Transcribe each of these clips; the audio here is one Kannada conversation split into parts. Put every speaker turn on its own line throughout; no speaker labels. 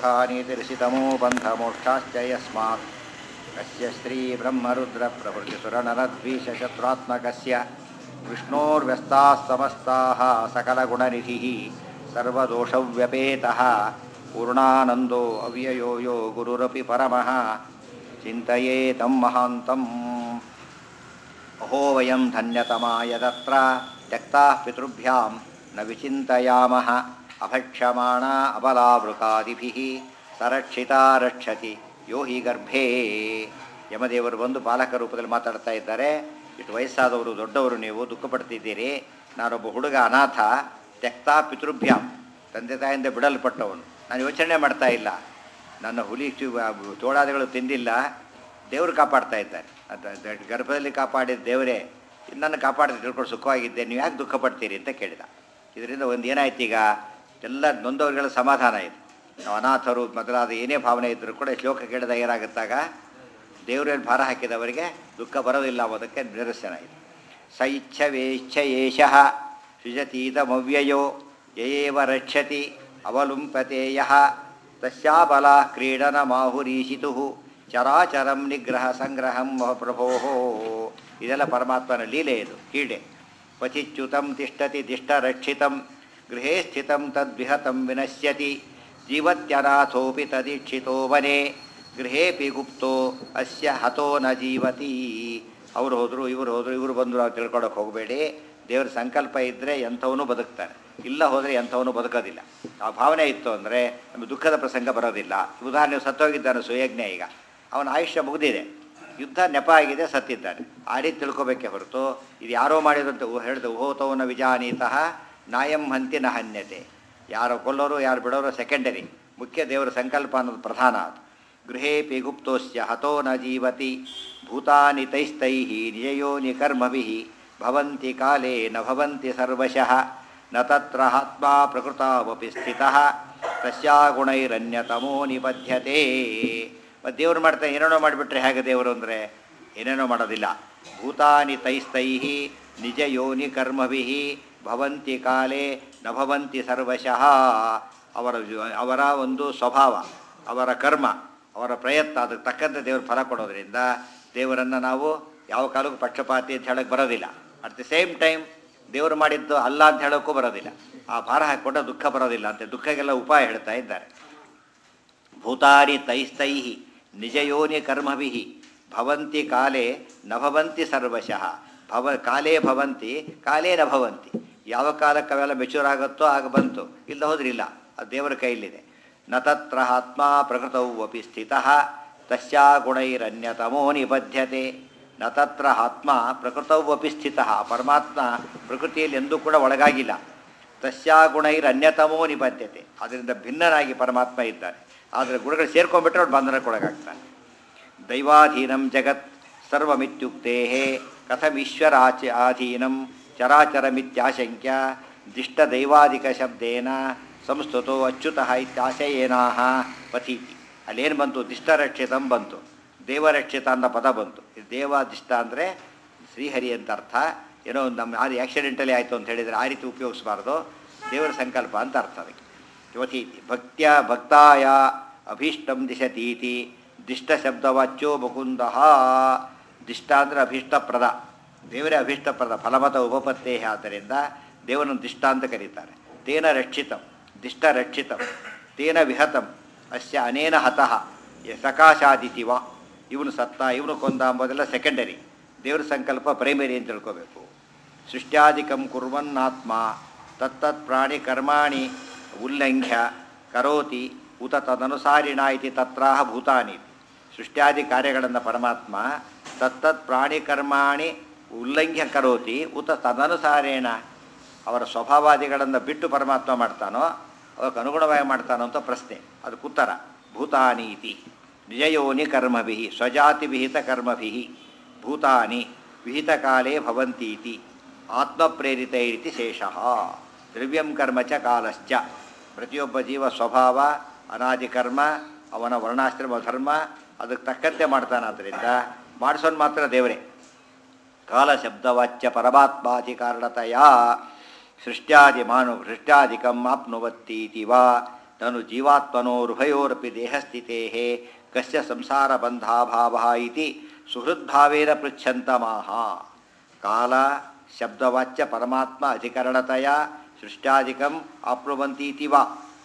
श्रीप्राणपतिहानितिर्षितमो बन्धमोक्षाश्च यस्मात् कस्य श्रीब्रह्मरुद्रप्रभृतिसुरनरद्वीषशत्रुरात्मकस्य विष्णोर्व्यस्ताः समस्ताः सकलगुणनिधिः सर्वदोषव्यपेतः पूर्णानन्दो अव्ययो यो गुरुरपि परमः चिन्तये तं महान्तम् अहो वयं धन्यतमा यदत्र त्यक्ताः पितृभ्यां न विचिन्तयामः अभक्ष्यमाणा अबलावृकादिभिः ಸರಕ್ಷಿತಾ ರಕ್ಷತಿ ಯೋ ಹಿ ಗರ್ಭೇ ಯಮದೇವರು ಬಂದು ಬಾಲಕ ರೂಪದಲ್ಲಿ ಮಾತಾಡ್ತಾ ಇದ್ದಾರೆ ಇಷ್ಟು ವಯಸ್ಸಾದವರು ದೊಡ್ಡವರು ನೀವು ದುಃಖ ಪಡ್ತಿದ್ದೀರಿ ನಾನೊಬ್ಬ ಹುಡುಗ ಅನಾಥ ತೆಕ್ತಾ ಪಿತೃಭ್ಯಾಂ ತಂದೆ ತಾಯಿಂದ ಬಿಡಲ್ಪಟ್ಟವನು ನಾನು ಯೋಚನೆ ಮಾಡ್ತಾ ಇಲ್ಲ ನನ್ನ ಹುಲಿ ಚು- ತೋಳಾದಿಗಳು ತಿಂದಿಲ್ಲ ದೇವರು ಕಾಪಾಡ್ತಾ ಇದ್ದಾರೆ ಅದ್- ಅದ್ ಗರ್ಭದಲ್ಲಿ ಕಾಪಾಡಿದ ದೇವರೇ ನನ್ನ ಕಾಪಾಡಿದ ತಿಳ್ಕೊಂಡು ಸುಖವಾಗಿದ್ದೆ ನೀವು ಯಾಕೆ ದುಃಖ ಪಡ್ತೀರಿ ಅಂತ ಕೇಳಿದ ಇದರಿಂದ ಒಂದು ಏನಾಯ್ತು ಈಗ ಎಲ್ಲ ನೊಂದವರಿಗೆಲ್ಲ ಸಮಾಧಾನ ಇದೆ ನಾವು ಅನಾಥರು ಮೊದಲಾದ ಏನೇ ಭಾವನೆ ಇದ್ದರೂ ಕೂಡ ಈ ಶ್ಲೋಕ ಕೇಳಿದ ಏನಾಗುತ್ತಾಗ ದೇವರಲ್ಲಿ ಭಾರ ಹಾಕಿದವರಿಗೆ ದುಃಖ ಬರೋದಿಲ್ಲ ಅನ್ನೋದಕ್ಕೆ ನಿದರ್ಶನ ಇದೆ ಸ ಇಚ್ಛವೇಚ್ಛ ಏಷಃ ಸೃಜತೀತಮವ್ಯಯೋ ಯಯೇವ ರಕ್ಷತಿ ಅವಲುಂಪತೆ ಯಃ ತಸ್ಯಾಬಲ ಕ್ರೀಡನಮಾಹುರೀಶಿತು ಚರಾಚರಂ ನಿಗ್ರಹ ಸಂಗ್ರಹಂ ಪ್ರಭೋ ಇದೆಲ್ಲ ಪರಮಾತ್ಮನ ಲೀಲೆ ಇದು ಕ್ರೀಡೆ ಕ್ವಚಿಚ್ಯುತಂ ತಿಷ್ಟತಿ ದಿಷ್ಟರಕ್ಷಿತಂ ಗೃಹೇ ಸ್ಥಿತಂ ತದ್ವಿಹತಂ ವಿನಶ್ಯತಿ ಜೀವತ್ಯನಾಥೋಪಿ ತದೀಕ್ಷಿತೋ ವನೆ ಗೃಹೇಪಿ ಗುಪ್ತೋ ಅಸ್ಯ ಹತೋ ನ ಜೀವತಿ ಅವ್ರು ಹೋದರು ಇವರು ಹೋದರು ಇವರು ಬಂದರು ನಾವು ತಿಳ್ಕೊಳಕ್ಕೆ ಹೋಗಬೇಡಿ ದೇವ್ರ ಸಂಕಲ್ಪ ಇದ್ದರೆ ಎಂಥವನು ಬದುಕ್ತಾನೆ ಇಲ್ಲ ಹೋದರೆ ಎಂಥವನು ಬದುಕೋದಿಲ್ಲ ಆ ಭಾವನೆ ಇತ್ತು ಅಂದರೆ ನಮಗೆ ದುಃಖದ ಪ್ರಸಂಗ ಬರೋದಿಲ್ಲ ಉದಾಹರಣೆ ಸತ್ತೋಗಿದ್ದಾನೆ ಸುಯಜ್ಞ ಈಗ ಅವನ ಆಯುಷ್ಯ ಮುಗಿದಿದೆ ಯುದ್ಧ ನೆಪ ಆಗಿದೆ ಸತ್ತಿದ್ದಾನೆ ಆ ರೀತಿ ತಿಳ್ಕೊಬೇಕೆ ಹೊರತು ಇದು ಯಾರೋ ಮಾಡಿದಂತೆ ಹೇಳಿದ ಉಹೋತವನ ವಿಜಾನೀತಃ ನಾಯಂ ಹಂತಿ ನ ಹನ್ಯತೆ ಯಾರು ಕೊಲ್ಲೋರು ಯಾರು ಬಿಡೋರು ಸೆಕೆಂಡರಿ ಮುಖ್ಯ ದೇವರ ಸಂಕಲ್ಪ ಅನ್ನೋದು ಪ್ರಧಾನ ಅದು ಗೃಹೇಪಿ ಗುಪ್ತೋಸ್ಯ ಹತೋ ನ ಜೀವತಿ ಭೂತಾನಿ ತೈಸ್ತೈ ನಿಜಯೋನಿ ಕರ್ಮಭಿ ಭವಂತಿ ಕಾಲೇ ನ ಭವಂತಿ ಸರ್ವಶಃ ನ ತತ್ರ ಆತ್ಮ ಪ್ರಕೃತಾವಪಿ ಸ್ಥಿತಃ ತಸ್ಯಾಗುಣೈರನ್ಯತಮೋ ನಿಬದ್ಧತೆ ಮತ್ತು ದೇವರು ಮಾಡ್ತಾನೆ ಏನೇನೋ ಮಾಡಿಬಿಟ್ರೆ ಹೇಗೆ ದೇವರು ಅಂದರೆ ಏನೇನೋ ಮಾಡೋದಿಲ್ಲ ಭೂತಾನಿ ತೈಸ್ತೈ ನಿಜ ಯೋನಿ ಕರ್ಮಭಿ ಭವಂತಿ ಕಾಲೇ ನ ಭವಂತಿ ಸರ್ವಶಃ ಅವರ ಜೀವ- ಅವರ ಒಂದು ಸ್ವಭಾವ ಅವರ ಕರ್ಮ ಅವರ ಪ್ರಯತ್ನ ಅದಕ್ಕೆ ತಕ್ಕಂತೆ ದೇವರು ಫಲ ಕೊಡೋದ್ರಿಂದ ದೇವರನ್ನು ನಾವು ಯಾವ ಕಾಲಕ್ಕೂ ಪಕ್ಷಪಾತಿ ಅಂತ ಹೇಳಕ್ಕೆ ಬರೋದಿಲ್ಲ ಅಟ್ ದಿ ಸೇಮ್ ಟೈಮ್ ದೇವರು ಮಾಡಿದ್ದು ಅಲ್ಲ ಅಂತ ಹೇಳೋಕ್ಕೂ ಬರೋದಿಲ್ಲ ಆ ಭಾರ ಹಾಕಿಕೊಂಡ ದುಃಖ ಬರೋದಿಲ್ಲ ಅಂತ ದುಃಖಕ್ಕೆಲ್ಲ ಉಪಾಯ ಹೇಳ್ತಾ ಇದ್ದಾರೆ ಭೂತಾನಿ ತೈಸ್ತೈ ನಿಜಯೋನಿ ಕರ್ಮಭಿ ಭವಂತಿ ಕಾಲೇ ನ ಭವಂತಿ ಸರ್ವಶಃ ಭವ ಕಾಲೇ ಭವಂತಿ ಕಾಲೇ ನ ಭವಂತಿ ಯಾವ ಕಾಲಕ್ಕೆ ಅವೆಲ್ಲ ಮೆಚೂರ್ ಆಗುತ್ತೋ ಆಗ ಬಂತು ಇಲ್ಲ ಹೋದ್ರಿಲ್ಲ ಅದು ದೇವರ ಕೈಲಿದೆ ನ ತತ್ರ ಆತ್ಮ ಪ್ರಕೃತವು ಅಪಿ ಸ್ಥಿತಃ ತಸ್ಯಾ ಗುಣೈರನ್ಯತಮೋ ನಿಬದ್ಧತೆ ನ ತತ್ರ ಆತ್ಮ ಪ್ರಕೃತವು ಅಪಿ ಸ್ಥಿತಃ ಪರಮಾತ್ಮ ಪ್ರಕೃತಿಯಲ್ಲಿ ಎಂದೂ ಕೂಡ ಒಳಗಾಗಿಲ್ಲ ತಸ್ಯಾ ಗುಣೈರನ್ಯತಮೋ ನಿಬದ್ಧತೆ ಅದರಿಂದ ಭಿನ್ನನಾಗಿ ಪರಮಾತ್ಮ ಇದ್ದಾನೆ ಆದರೆ ಗುಣಗಳು ಸೇರ್ಕೊಂಡ್ಬಿಟ್ರೆ ಅವ್ರು ಬಂಧನಕ್ಕೊಳಗಾಗ್ತಾನೆ ದೈವಾಧೀನಂ ಜಗತ್ ಸರ್ವಮಿತ್ಯುಕ್ತೇ ಕಥಮೀಶ್ವರಾಚ ಆಧೀನಂ ಚರಾಚರಮಿತ್ಯಾಶಂಕ್ಯ ದಿಷ್ಟದೈವಾದಿಕ ಶಬ್ದೇನ ಸಂಸ್ತುತೋ ಅಚ್ಯುತಃ ಇತ್ಯಾಶಯೇನಾಹ ಪಥೀತಿ ಅಲ್ಲೇನು ಬಂತು ದಿಷ್ಟರಕ್ಷಿತಂ ಬಂತು ದೇವರಕ್ಷಿತ ಅಂತ ಪದ ಬಂತು ಇದು ದೇವಾದಿಷ್ಟ ಅಂದರೆ ಶ್ರೀಹರಿ ಅಂತ ಅರ್ಥ ಏನೋ ಒಂದು ನಮ್ಮ ಅದು ಆಕ್ಸಿಡೆಂಟಲಿ ಆಯಿತು ಅಂತ ಹೇಳಿದರೆ ಆ ರೀತಿ ಉಪಯೋಗಿಸಬಾರ್ದು ದೇವರ ಸಂಕಲ್ಪ ಅಂತ ಅರ್ಥ ಅದಕ್ಕೆ ಯವತೀತಿ ಭಕ್ತ್ಯ ಭಕ್ತಾಯ ಅಭೀಷ್ಟಂ ದಿಶತೀತಿ ದಿಷ್ಟ ಶಬ್ದವಾಚ್ಯೋ ಮುಕುಂದ ದಿಷ್ಟ ಅಂದರೆ ಅಭೀಷ್ಟಪ್ರದ ದೇವರೇ ಅಭೀಷ್ಟಪ್ರದ ಫಲಮತ ಉಪಪತ್ತೇ ಆದ್ದರಿಂದ ದೇವರನ್ನು ದಿಷ್ಟ ಅಂತ ಕರೀತಾರೆ ತೇನ ರಕ್ಷಿತಂ ದಿಷ್ಟ ರಕ್ಷಿತಂ ತೇನ ವಿಹತಂ ಅಸ್ಯ ಅನೇನ ಹತಃ ಯ ಸಕಾಶಾದಿತಿ ವಾ ಇವನು ಸತ್ತ ಇವನು ಕೊಂದ ಅಂಬೋದೆಲ್ಲ ಸೆಕೆಂಡರಿ ದೇವರ ಸಂಕಲ್ಪ ಪ್ರೈಮರಿ ಅಂತ ತಿಳ್ಕೋಬೇಕು ಸೃಷ್ಟ್ಯಾದಿಕಂ ಕುರ್ವನ್ನಾತ್ಮ ತತ್ತತ್ ಪ್ರಾಣಿ ಕರ್ಮಾಣಿ ಉಲ್ಲಂಘ್ಯ ಕರೋತಿ ಉತ ತದನುಸಾರಿಣ ಇತಿ ತತ್ರಾಹ ಭೂತಾನಿ ಸೃಷ್ಟ್ಯಾದಿ ಕಾರ್ಯಗಳನ್ನು ಪರಮಾತ್ಮ ತತ್ತತ್ ಪ್ರಾಣಿ ಕರ್ಮಾಣಿ ಉಲ್ಲಂಘ್ಯ ಕರೋತಿ ಉತ ತದನುಸಾರೇಣ ಅವರ ಸ್ವಭಾವಾದಿಗಳನ್ನು ಬಿಟ್ಟು ಪರಮಾತ್ಮ ಮಾಡ್ತಾನೋ ಅದಕ್ಕೆ ಅನುಗುಣವಾಗಿ ಮಾಡ್ತಾನೋ ಅಂತ ಪ್ರಶ್ನೆ ಅದಕ್ಕೆ ಉತ್ತರ ಭೂತಾನಿ ಇತಿ ನಿಜಯೋನಿ ಕರ್ಮಭಿ ಸ್ವಜಾತಿ ವಿಹಿತ ಕರ್ಮಭಿ ಭೂತಾನಿ ವಿಹಿತ ಕಾಲೇ ಭವಂತೀತಿ ಆತ್ಮಪ್ರೇರಿತ ಇತಿ ಶೇಷಃ ದ್ರವ್ಯಂ ಕರ್ಮ ಚ ಕಾಲಶ್ಚ ಪ್ರತಿಯೊಬ್ಬ ಜೀವ ಸ್ವಭಾವ ಅನಾದಿ ಕರ್ಮ ಅವನ ವರ್ಣಾಶ್ರಮ ಧರ್ಮ ಅದಕ್ಕೆ ತಕ್ಕಂತೆ ಮಾಡ್ತಾನಾದ್ದರಿಂದ ಮಾಡಿಸೋನು ಮಾತ್ರ ದೇವರೇ ಕಾಲ ಶಬ್ದವಾಚ್ಯ ಪರಮಾತ್ಮಾಧಿ ಕಾರಣತೆಯ ಸೃಷ್ಟ್ಯಾದಿ ಮಾನು ಸೃಷ್ಟ್ಯಾದಿಕಂ ಆಪ್ನುವತ್ತೀತಿ ವಾ ನಾನು ಜೀವಾತ್ಮನೋರುಭಯೋರಪಿ ದೇಹಸ್ಥಿತೇ ಕಸ್ಯ ಸಂಸಾರ ಬಂಧಾಭಾವ ಇತಿ ಸುಹೃದ್ಭಾವೇನ ಪೃಚ್ಛಂತಮಾಹ ಕಾಲ ಶಬ್ದವಾಚ್ಯ ಪರಮಾತ್ಮ ಅಧಿಕರಣತೆಯ ಸೃಷ್ಟ್ಯಾಧಿಕಂ ಆಪ್ನುವಂತೀತಿ ವಾ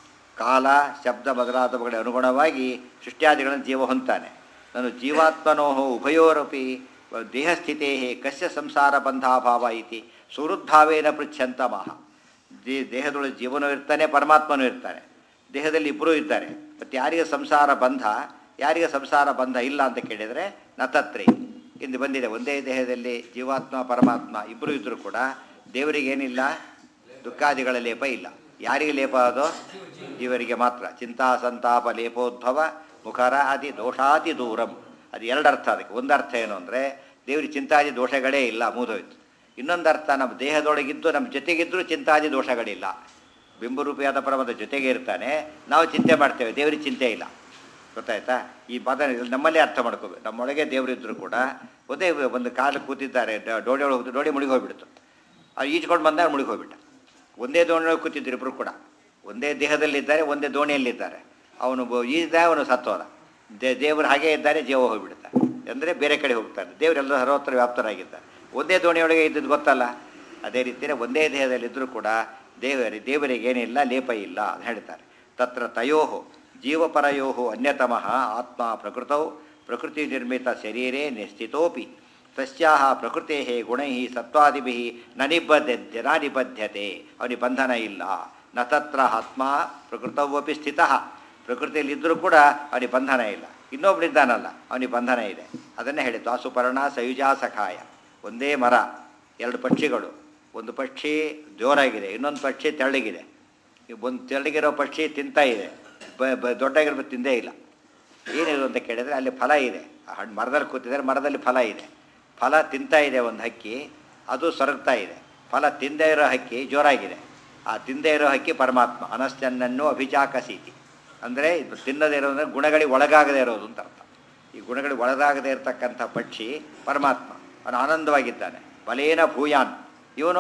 ಕಾಲ ಶಬ್ದ ಮೊದಲಾದವುಗಳ ಅನುಗುಣವಾಗಿ ಸೃಷ್ಟ್ಯಾದಿಗಳನ್ನು ಜೀವ ಹೊಂತಾನೆ ನಾನು ಜೀವಾತ್ಮನೋ ಉಭಯೋರಪಿ ದೇಹಸ್ಥಿತೇ ಕಸ್ಯ ಸಂಸಾರ ಬಂಧಾಭಾವ ಇತಿ ಸುಹೃದ್ಭಾವೇನ ಪೃಚ್ಛಂತಮಃ ದೇ ದೇಹದೊಳಗೆ ಜೀವನೂ ಇರ್ತಾನೆ ಪರಮಾತ್ಮನೂ ಇರ್ತಾನೆ ದೇಹದಲ್ಲಿ ಇಬ್ಬರೂ ಇದ್ದಾರೆ ಮತ್ತು ಯಾರಿಗೆ ಸಂಸಾರ ಬಂಧ ಯಾರಿಗೆ ಸಂಸಾರ ಬಂಧ ಇಲ್ಲ ಅಂತ ಕೇಳಿದರೆ ನತತ್ರಿ ಇಂದು ಬಂದಿದೆ ಒಂದೇ ದೇಹದಲ್ಲಿ ಜೀವಾತ್ಮ ಪರಮಾತ್ಮ ಇಬ್ಬರು ಇದ್ದರೂ ಕೂಡ ದೇವರಿಗೇನಿಲ್ಲ ದುಃಖಾದಿಗಳ ಲೇಪ ಇಲ್ಲ ಯಾರಿಗೆ ಲೇಪ ಅದು ಜೀವರಿಗೆ ಮಾತ್ರ ಚಿಂತಾ ಸಂತಾಪ ಲೇಪೋದ್ಭವ ಮುಖರ ಆದಿ ದೋಷಾತಿ ದೂರಂ ಅದು ಎರಡು ಅರ್ಥ ಅದಕ್ಕೆ ಒಂದು ಅರ್ಥ ಏನು ಅಂದರೆ ದೇವರಿಗೆ ಚಿಂತಾದಿ ದೋಷಗಳೇ ಇಲ್ಲ ಮೂದೋಯ್ತು ಇನ್ನೊಂದು ಅರ್ಥ ನಮ್ಮ ದೇಹದೊಳಗಿದ್ದು ನಮ್ಮ ಜೊತೆಗಿದ್ದರೂ ಚಿಂತಾದಿ ದೋಷಗಳಿಲ್ಲ ಬಿಂಬರೂಪಿಯಾದ ಪರಮದ ಜೊತೆಗೆ ಇರ್ತಾನೆ ನಾವು ಚಿಂತೆ ಮಾಡ್ತೇವೆ ದೇವರಿಗೆ ಚಿಂತೆ ಇಲ್ಲ ಗೊತ್ತಾಯ್ತಾ ಈ ಪದ ನಮ್ಮಲ್ಲೇ ಅರ್ಥ ಮಾಡ್ಕೋಬೇಕು ನಮ್ಮೊಳಗೆ ದೇವರಿದ್ದರೂ ಕೂಡ ಒಂದೇ ಒಂದು ಕಾಲು ಕೂತಿದ್ದಾರೆ ಡ- ಡೋಣಿ ಒಳಗೆ ಹೋಗ್ತು ಡೋಣಿ ಮುಳುಗಿ ಹೋಗ್ಬಿಡ್ತು ಅದು ಈಜ್ಕೊಂಡು ಬಂದಾಗ ಮುಳುಗಿ ಹೋಗ್ಬಿಟ್ಟ ಒಂದೇ ದೋಣಿಯೊಳಗೆ ಕೂತಿದ್ರು ಇಬ್ಬರು ಕೂಡ ಒಂದೇ ದೇಹದಲ್ಲಿದ್ದಾರೆ ಒಂದೇ ದೋಣಿಯಲ್ಲಿದ್ದಾರೆ ಅವನು ಬ- ಈಜ್ದ ಅವನು ಸತ್ತೋದ ದೇ ದೇವರು ಹಾಗೇ ಇದ್ದಾರೆ ಜೀವ ಹೋಗ್ಬಿಡ್ತಾರೆ ಅಂದರೆ ಬೇರೆ ಕಡೆ ಹೋಗ್ತಾರೆ ದೇವರೆಲ್ಲ ಸರ್ವತ್ರ ವ್ಯಾಪ್ತರಾಗಿದ್ದಾರೆ ಒಂದೇ ದೋಣಿಯೊಳಗೆ ಇದ್ದದ್ದು ಗೊತ್ತಲ್ಲ ಅದೇ ರೀತಿಯೇ ಒಂದೇ ದೇಹದಲ್ಲಿದ್ದರೂ ಕೂಡ ದೇವರಿ ದೇವರಿಗೆ ಏನಿಲ್ಲ ಲೇಪ ಇಲ್ಲ ಅಂತ ಹೇಳ್ತಾರೆ ತತ್ರ ತಯೋ ಜೀವಪರಯೋ ಅನ್ಯತಮಃ ಆತ್ಮ ಪ್ರಕೃತೌ ಪ್ರಕೃತಿ ನಿರ್ಮಿತ ಶರೀರೇ ನಿಶ್ಚಿತೋಪಿ ತಸ್ಯಾಹ ಪ್ರಕೃತೆ ಗುಣೈ ಸತ್ವಾದಿಭಿ ನ ನಿಬದ್ಧತೆ ನ ನಿಬದ್ಧತೆ ಅವನಿಗೆ ಬಂಧನ ಇಲ್ಲ ನ ತತ್ರ ಆತ್ಮ ಪ್ರಕೃತವಪಿ ಸ್ಥಿತ ಪ್ರಕೃತಿಯಲ್ಲಿದ್ದರೂ ಕೂಡ ಅವನಿಗೆ ಬಂಧನ ಇಲ್ಲ ಇನ್ನೊಬ್ಬನಿದ್ದಾನಲ್ಲ ಅವನಿಗೆ ಬಂಧನ ಇದೆ ಅದನ್ನೇ ಹೇಳಿದ್ದು ಆಸುಪರ್ಣ ಸಯುಜಾ ಸಖಾಯ ಒಂದೇ ಮರ ಎರಡು ಪಕ್ಷಿಗಳು ಒಂದು ಪಕ್ಷಿ ಜೋರಾಗಿದೆ ಇನ್ನೊಂದು ಪಕ್ಷಿ ತೆಳ್ಳಗಿದೆ ಈ ಒಂದು ತೆಳ್ಳಗಿರೋ ಪಕ್ಷಿ ತಿಂತಾ ಇದೆ ಬ ಬ ದೊಡ್ಡಗಿರೋ ತಿಂದೇ ಇಲ್ಲ ಏನಿದು ಅಂತ ಕೇಳಿದರೆ ಅಲ್ಲಿ ಫಲ ಇದೆ ಆ ಹಣ್ಣು ಮರದಲ್ಲಿ ಕೂತಿದ್ದಾರೆ ಮರದಲ್ಲಿ ಫಲ ಇದೆ ಫಲ ತಿಂತಾ ಇದೆ ಒಂದು ಹಕ್ಕಿ ಅದು ಸೊರಗ್ತಾ ಇದೆ ಫಲ ತಿಂದೇ ಇರೋ ಹಕ್ಕಿ ಜೋರಾಗಿದೆ ಆ ತಿಂದೇ ಇರೋ ಹಕ್ಕಿ ಪರಮಾತ್ಮ ಅನಶ್ಚನ್ನನ್ನು ಅಭಿಜಾಕಸೀತಿ ಅಂದರೆ ಇದು ತಿನ್ನದೇ ಇರೋದ್ರೆ ಗುಣಗಳಿಗೆ ಒಳಗಾಗದೇ ಇರೋದು ಅಂತ ಅರ್ಥ ಈ ಗುಣಗಳಿಗೆ ಒಳಗಾಗದೇ ಇರತಕ್ಕಂಥ ಪಕ್ಷಿ ಪರಮಾತ್ಮ ಅವನು ಆನಂದವಾಗಿದ್ದಾನೆ ಬಲೇನ ಭೂಯಾನ್ ಇವನು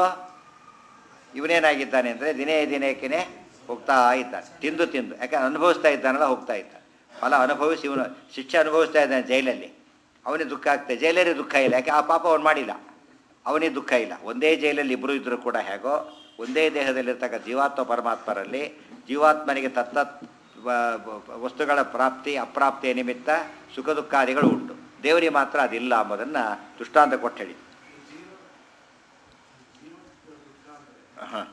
ಇವನೇನಾಗಿದ್ದಾನೆ ಅಂದರೆ ದಿನೇ ದಿನೇಕೇ ಹೋಗ್ತಾ ಇದ್ದಾನೆ ತಿಂದು ತಿಂದು ಯಾಕಂದ್ರೆ ಅನುಭವಿಸ್ತಾ ಇದ್ದಾನಲ್ಲ ಹೋಗ್ತಾ ಇದ್ದಾನೆ ಫಲ ಅನುಭವಿಸಿ ಇವನು ಶಿಕ್ಷೆ ಅನುಭವಿಸ್ತಾ ಇದ್ದಾನೆ ಜೈಲಲ್ಲಿ ಅವನಿಗೆ ದುಃಖ ಆಗ್ತದೆ ಜೈಲರಿಗೆ ದುಃಖ ಇಲ್ಲ ಯಾಕೆ ಆ ಪಾಪ ಅವನು ಮಾಡಿಲ್ಲ ಅವನಿಗೆ ದುಃಖ ಇಲ್ಲ ಒಂದೇ ಜೈಲಲ್ಲಿ ಇಬ್ಬರು ಇದ್ದರೂ ಕೂಡ ಹೇಗೋ ಒಂದೇ ದೇಹದಲ್ಲಿರ್ತಕ್ಕ ಜೀವಾತ್ಮ ಪರಮಾತ್ಮರಲ್ಲಿ ಜೀವಾತ್ಮನಿಗೆ ತತ್ತತ್ ವ- ವ- ವಸ್ತುಗಳ ಪ್ರಾಪ್ತಿ ಅಪ್ರಾಪ್ತಿಯ ನಿಮಿತ್ತ ಸುಖ ದುಃಖಾದಿಗಳು ಉಂಟು ದೇವರಿಗೆ ಮಾತ್ರ ಅದಿಲ್ಲ ಎಂಬುದನ್ನು ದೃಷ್ಟಾಂತ ಕೊಟ್ಟು ಹೇಳಿ ಹಾಂ